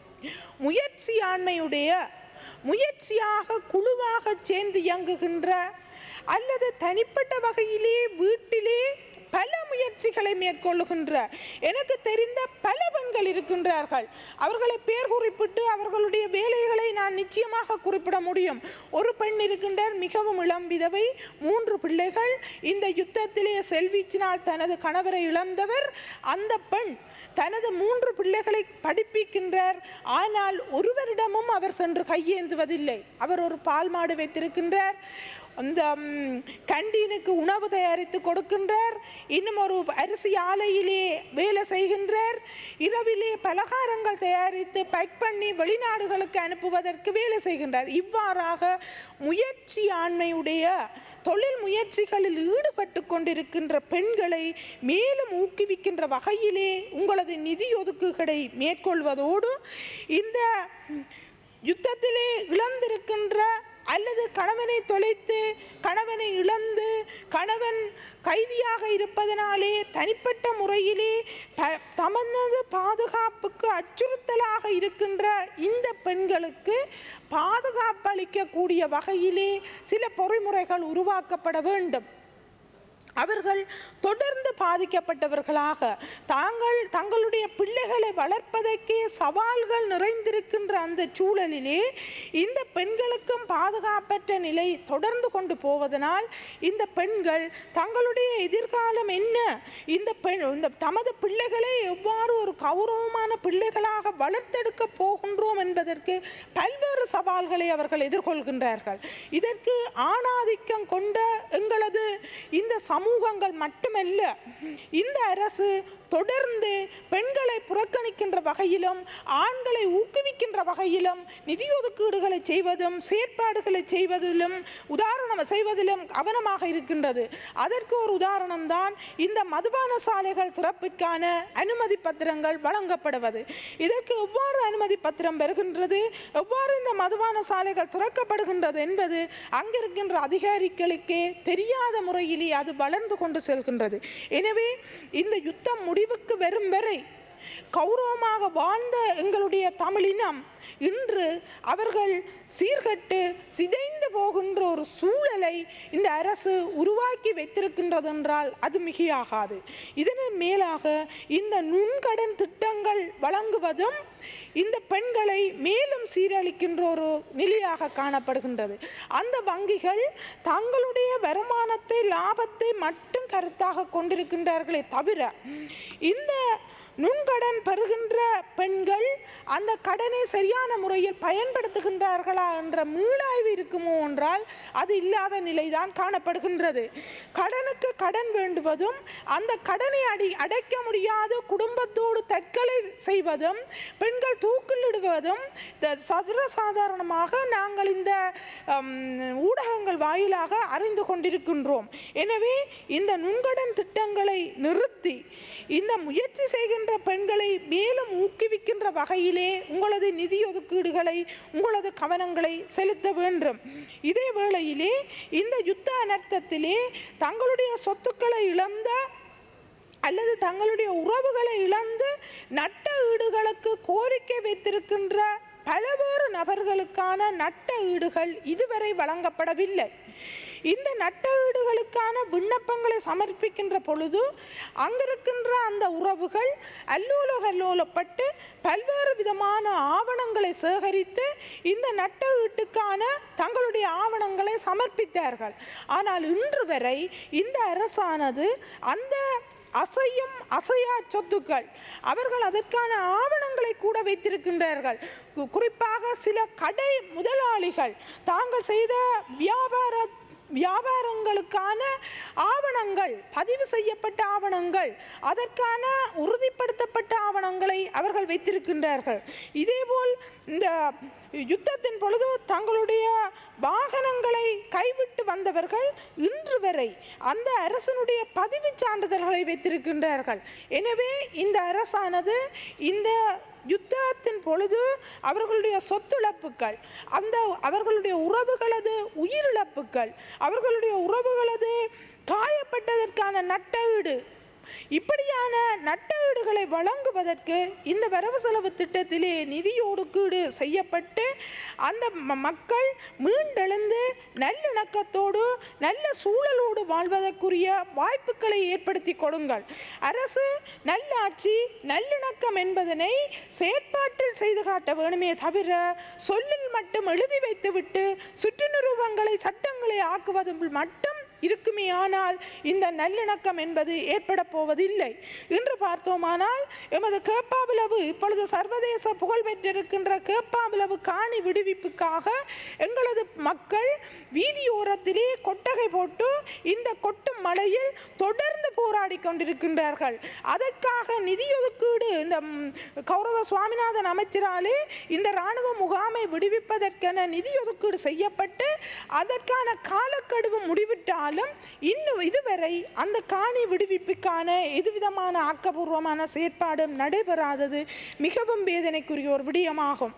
முயற்சியாண்மையுடைய முயற்சியாக குழுவாக சேர்ந்து இயங்குகின்ற அல்லது தனிப்பட்ட வகையிலே வீட்டிலே பல முயற்சிகளை மேற்கொள்ளுகின்ற எனக்கு தெரிந்த பல பெண்கள் இருக்கின்றார்கள் அவர்களை பேர் குறிப்பிட்டு அவர்களுடைய வேலைகளை நான் நிச்சயமாக குறிப்பிட முடியும் ஒரு பெண் இருக்கின்றார் மிகவும் இளம் விதவை மூன்று பிள்ளைகள் இந்த யுத்தத்திலே செல்வீச்சினால் தனது கணவரை இழந்தவர் அந்த பெண் தனது மூன்று பிள்ளைகளை படிப்பிக்கின்றார் ஆனால் ஒருவரிடமும் அவர் சென்று கையேந்துவதில்லை அவர் ஒரு பால் மாடு வைத்திருக்கின்றார் அந்த ம், கண்டீனுக்கு உணவு தயாரித்து கொடுக்கின்றார் இன்னும் ஒரு அரிசி ஆலையிலே வேலை செய்கின்றார் இரவிலே பலகாரங்கள் தயாரித்து பேக் பண்ணி வெளிநாடுகளுக்கு அனுப்புவதற்கு வேலை செய்கின்றார் இவ்வாறாக முயற்சி ஆண்மையுடைய தொழில் முயற்சிகளில் ஈடுபட்டு கொண்டிருக்கின்ற பெண்களை மேலும் ஊக்குவிக்கின்ற வகையிலே உங்களது நிதி ஒதுக்குகளை மேற்கொள்வதோடு இந்த யுத்தத்திலே இழந்திருக்கின்ற அல்லது கணவனை தொலைத்து கணவனை இழந்து கணவன் கைதியாக இருப்பதனாலே தனிப்பட்ட முறையிலே ப- தமது பாதுகாப்புக்கு அச்சுறுத்தலாக இருக்கின்ற இந்த பெண்களுக்கு பாதுகாப்பு அளிக்கக்கூடிய வகையிலே சில பொறிமுறைகள் உருவாக்கப்பட வேண்டும் அவர்கள் தொடர்ந்து பாதிக்கப்பட்டவர்களாக தாங்கள் தங்களுடைய பிள்ளைகளை வளர்ப்பதற்கே சவால்கள் நிறைந்திருக்கின்ற அந்த சூழலிலே இந்த பெண்களுக்கும் பாதுகாப்பற்ற நிலை தொடர்ந்து கொண்டு போவதனால் இந்த பெண்கள் தங்களுடைய எதிர்காலம் என்ன இந்த பெண் இந்த தமது பிள்ளைகளை எவ்வாறு ஒரு கௌரவமான பிள்ளைகளாக வளர்த்தெடுக்க போகின்றோம் என்பதற்கு பல்வேறு சவால்களை அவர்கள் எதிர்கொள்கின்றார்கள் இதற்கு ஆணாதிக்கம் கொண்ட எங்களது இந்த சமூகங்கள் மட்டுமல்ல இந்த அரசு தொடர்ந்து பெண்களை புறக்கணிக்கின்ற வகையிலும் ஆண்களை ஊக்குவிக்கின்ற வகையிலும் நிதி ஒதுக்கீடுகளை செய்வதும் செயற்பாடுகளை செய்வதிலும் உதாரணம் செய்வதிலும் கவனமாக இருக்கின்றது அதற்கு ஒரு உதாரணம் தான் இந்த மதுபான சாலைகள் திறப்பிற்கான அனுமதி பத்திரங்கள் வழங்கப்படுவது இதற்கு எவ்வாறு அனுமதி பத்திரம் பெறுகின்றது எவ்வாறு இந்த மதுபான சாலைகள் திறக்கப்படுகின்றது என்பது அங்கிருக்கின்ற அதிகாரிகளுக்கே தெரியாத முறையிலே அது வளர்ந்து கொண்டு செல்கின்றது எனவே இந்த யுத்தம் முடிவுக்கு வரும் வரை கௌரவமாக வாழ்ந்த எங்களுடைய தமிழினம் இன்று அவர்கள் சீர்கட்டு சிதைந்து போகின்ற ஒரு சூழலை இந்த அரசு உருவாக்கி வைத்திருக்கின்றது என்றால் அது மிகையாகாது இதன் மேலாக இந்த நுண்கடன் திட்டங்கள் வழங்குவதும் இந்த பெண்களை மேலும் சீரழிக்கின்ற ஒரு நிலையாக காணப்படுகின்றது அந்த வங்கிகள் தங்களுடைய வருமானத்தை லாபத்தை மட்டும் கருத்தாக கொண்டிருக்கின்றார்களே தவிர இந்த நுண்கடன் பெறுகின்ற பெண்கள் அந்த கடனை சரியான முறையில் பயன்படுத்துகின்றார்களா என்ற மீளாய்வு இருக்குமோ என்றால் அது இல்லாத நிலைதான் காணப்படுகின்றது கடனுக்கு கடன் வேண்டுவதும் அந்த கடனை அடி அடைக்க முடியாத குடும்பத்தோடு தற்கொலை செய்வதும் பெண்கள் தூக்கிலிடுவதும் த- சர்வசாதாரணமாக நாங்கள் இந்த ஹம், ஊடகங்கள் வாயிலாக அறிந்து கொண்டிருக்கின்றோம் எனவே இந்த நுண்கடன் திட்டங்களை நிறுத்தி இந்த முயற்சி செய்கின்ற பெண்களை மேலும் ஊக்குவிக்கின்ற வகையிலே உங்களது நிதி ஒதுக்கீடுகளை உங்களது கவனங்களை செலுத்த வேண்டும் இதே வேளையிலே இந்த யுத்த அனர்த்தத்திலே தங்களுடைய சொத்துக்களை இழந்த அல்லது தங்களுடைய உறவுகளை இழந்து நட்ட ஈடுகளுக்கு கோரிக்கை வைத்திருக்கின்ற பலவேறு நபர்களுக்கான நட்ட ஈடுகள் இதுவரை வழங்கப்படவில்லை இந்த நட்ட ஈடுகளுக்கான விண்ணப்பங்களை சமர்ப்பிக்கின்ற பொழுது அங்கிருக்கின்ற அந்த உறவுகள் அல்லோல கல்லோலப்பட்டு பல்வேறு விதமான ஆவணங்களை சேகரித்து இந்த நட்ட ஈட்டுக்கான தங்களுடைய ஆவணங்களை சமர்ப்பித்தார்கள் ஆனால் இன்று வரை இந்த அரசானது அந்த அசையும் அசையா சொத்துக்கள் அவர்கள் அதற்கான ஆவணங்களை கூட வைத்திருக்கின்றார்கள் கு- குறிப்பாக சில கடை முதலாளிகள் தாங்கள் செய்த வியாபார வியாபாரங்களுக்கான ஆவணங்கள் பதிவு செய்யப்பட்ட ஆவணங்கள் அதற்கான உறுதிப்படுத்தப்பட்ட ஆவணங்களை அவர்கள் வைத்திருக்கின்றார்கள் இதேபோல் இந்த யுத்தத்தின் பொழுது தங்களுடைய வாகனங்களை கைவிட்டு வந்தவர்கள் இன்று வரை அந்த அரசனுடைய பதிவுச் சான்றிதழ்களை வைத்திருக்கின்றார்கள் எனவே இந்த அரசானது இந்த யுத்தத்தின் பொழுது அவர்களுடைய சொத்துழப்புக்கள் அந்த அவர்களுடைய உறவுகளது உயிரிழப்புகள் அவர்களுடைய உறவுகளது காயப்பட்டதற்கான நட்டஈடு இப்படியான நட்டஈடுகளை வழங்குவதற்கு இந்த வரவு செலவு திட்டத்திலே நிதி ஒதுக்கீடு செய்யப்பட்டு அந்த ம- மக்கள் மீண்டெழுந்து நல்லிணக்கத்தோடு நல்ல சூழலோடு வாழ்வதற்குரிய வாய்ப்புகளை ஏற்படுத்தி கொடுங்கள் அரசு நல்லாட்சி நல்லிணக்கம் என்பதனை செயற்பாட்டில் செய்து காட்ட வேணுமே தவிர சொல்லில் மட்டும் எழுதி வைத்துவிட்டு சுற்றுநிறுவங்களை சட்டங்களை ஆக்குவதில் மட்டும் இருக்குமே ஆனால் இந்த நல்லிணக்கம் என்பது ஏற்பட போவதில்லை இன்று பார்த்தோமானால் எமது கேப்பாவிலவு இப்பொழுது சர்வதேச புகழ் பெற்றிருக்கின்ற கேப்பாவிலவு காணி விடுவிப்புக்காக எங்களது மக்கள் வீதியோரத்திலே கொட்டகை போட்டு இந்த கொட்டும் மழையில் தொடர்ந்து போராடி கொண்டிருக்கின்றார்கள் அதற்காக நிதி ஒதுக்கீடு இந்த ம், கௌரவ சுவாமிநாதன் அமைச்சராலே இந்த இராணுவ முகாமை விடுவிப்பதற்கென நிதி ஒதுக்கீடு செய்யப்பட்டு அதற்கான காலக்கெடுவு முடிவிட்டாலும் இன்னும் இதுவரை அந்த காணி விடுவிப்புக்கான எதுவிதமான ஆக்கபூர்வமான செயற்பாடும் நடைபெறாதது மிகவும் வேதனைக்குரிய ஒரு விடயமாகும்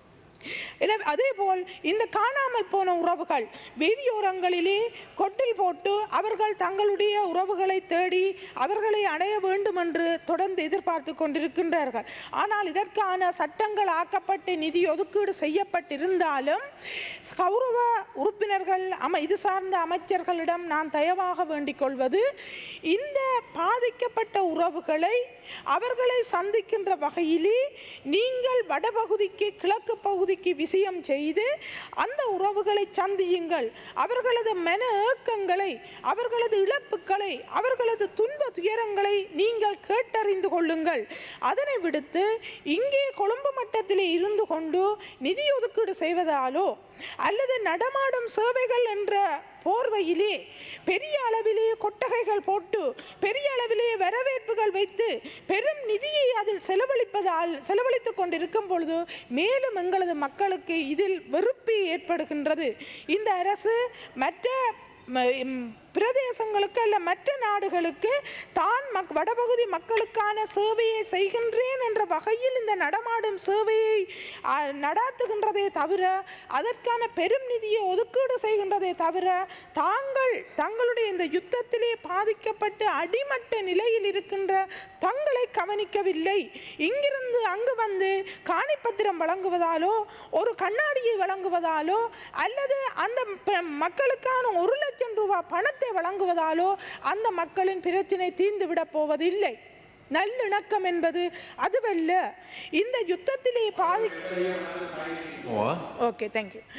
எனவே அதேபோல் இந்த காணாமல் போன உறவுகள் வீதியோரங்களிலே கொட்டில் போட்டு அவர்கள் தங்களுடைய உறவுகளை தேடி அவர்களை அடைய வேண்டும் என்று தொடர்ந்து எதிர்பார்த்து கொண்டிருக்கின்றார்கள் ஆனால் இதற்கான சட்டங்கள் ஆக்கப்பட்டு நிதி ஒதுக்கீடு செய்யப்பட்டிருந்தாலும் கௌரவ உறுப்பினர்கள் அம இது சார்ந்த அமைச்சர்களிடம் நான் தயவாக வேண்டிக் கொள்வது இந்த பாதிக்கப்பட்ட உறவுகளை அவர்களை சந்திக்கின்ற வகையிலே நீங்கள் வடபகுதிக்கு கிழக்கு பகுதிக்கு விஷயம் செய்து அந்த உறவுகளை சந்தியுங்கள் அவர்களது மன ஏக்கங்களை அவர்களது இழப்புகளை அவர்களது துன்ப துயரங்களை நீங்கள் கேட்டறிந்து கொள்ளுங்கள் அதனை விடுத்து இங்கே கொழும்பு மட்டத்திலே இருந்து கொண்டு நிதி ஒதுக்கீடு செய்வதாலோ அல்லது நடமாடும் சேவைகள் என்ற போர்வையிலே பெரிய அளவிலே கொட்டகைகள் போட்டு பெரிய அளவிலே வரவேற்புகள் வைத்து பெரும் நிதியை அதில் செலவழிப்பதால் செலவழித்துக் கொண்டிருக்கும் பொழுது மேலும் எங்களது மக்களுக்கு இதில் வெறுப்பு ஏற்படுகின்றது இந்த அரசு மற்ற ம- ம், பிரதேசங்களுக்கு அல்ல மற்ற நாடுகளுக்கு தான் மக் வடபகுதி மக்களுக்கான சேவையை செய்கின்றேன் என்ற வகையில் இந்த நடமாடும் சேவையை ஆ, நடாத்துகின்றதே தவிர அதற்கான பெரும் நிதியை ஒதுக்கீடு செய்கின்றதே தவிர தாங்கள் தங்களுடைய இந்த யுத்தத்திலே பாதிக்கப்பட்டு அடிமட்ட நிலையில் இருக்கின்ற தங்களை கவனிக்கவில்லை இங்கிருந்து அங்கு வந்து காணிப்பத்திரம் வழங்குவதாலோ ஒரு கண்ணாடியை வழங்குவதாலோ அல்லது அந்த ப- மக்களுக்கான ஒரு லட்சம் ரூபாய் பணத்தை வழங்குவதாலோ அந்த மக்களின் பிரச்சினை தீர்ந்து விடப் போவதில்லை நல்லிணக்கம் என்பது அதுவல்ல இந்த யுத்தத்திலே பாதி ஓகே தேங்க்யூ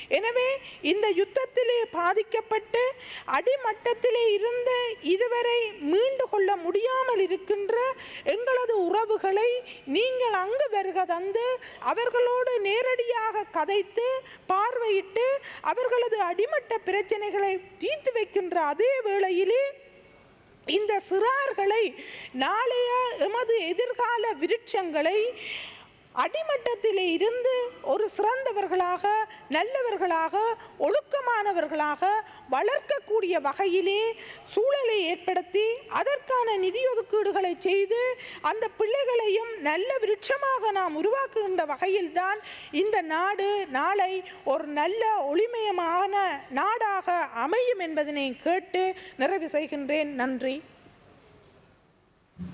எனவே இந்த யுத்தத்திலே பாதிக்கப்பட்டு அடிமட்டத்திலே இருந்து இதுவரை மீண்டு கொள்ள முடியாமல் இருக்கின்ற எங்களது உறவுகளை நீங்கள் அங்கு வருக தந்து அவர்களோடு நேரடியாக கதைத்து பார்வையிட்டு அவர்களது அடிமட்ட பிரச்சனைகளை தீர்த்து வைக்கின்ற அதே வேளையிலே இந்த சிறார்களை நாளைய எமது எதிர்கால விருட்சங்களை அடிமட்டத்திலே இருந்து ஒரு சிறந்தவர்களாக நல்லவர்களாக ஒழுக்கமானவர்களாக வளர்க்கக்கூடிய வகையிலே சூழலை ஏற்படுத்தி அதற்கான நிதி ஒதுக்கீடுகளை செய்து அந்த பிள்ளைகளையும் நல்ல விருட்சமாக நாம் உருவாக்குகின்ற வகையில்தான் இந்த நாடு நாளை ஒரு நல்ல ஒளிமயமான நாடாக அமையும் என்பதனை கேட்டு நிறைவு செய்கின்றேன் நன்றி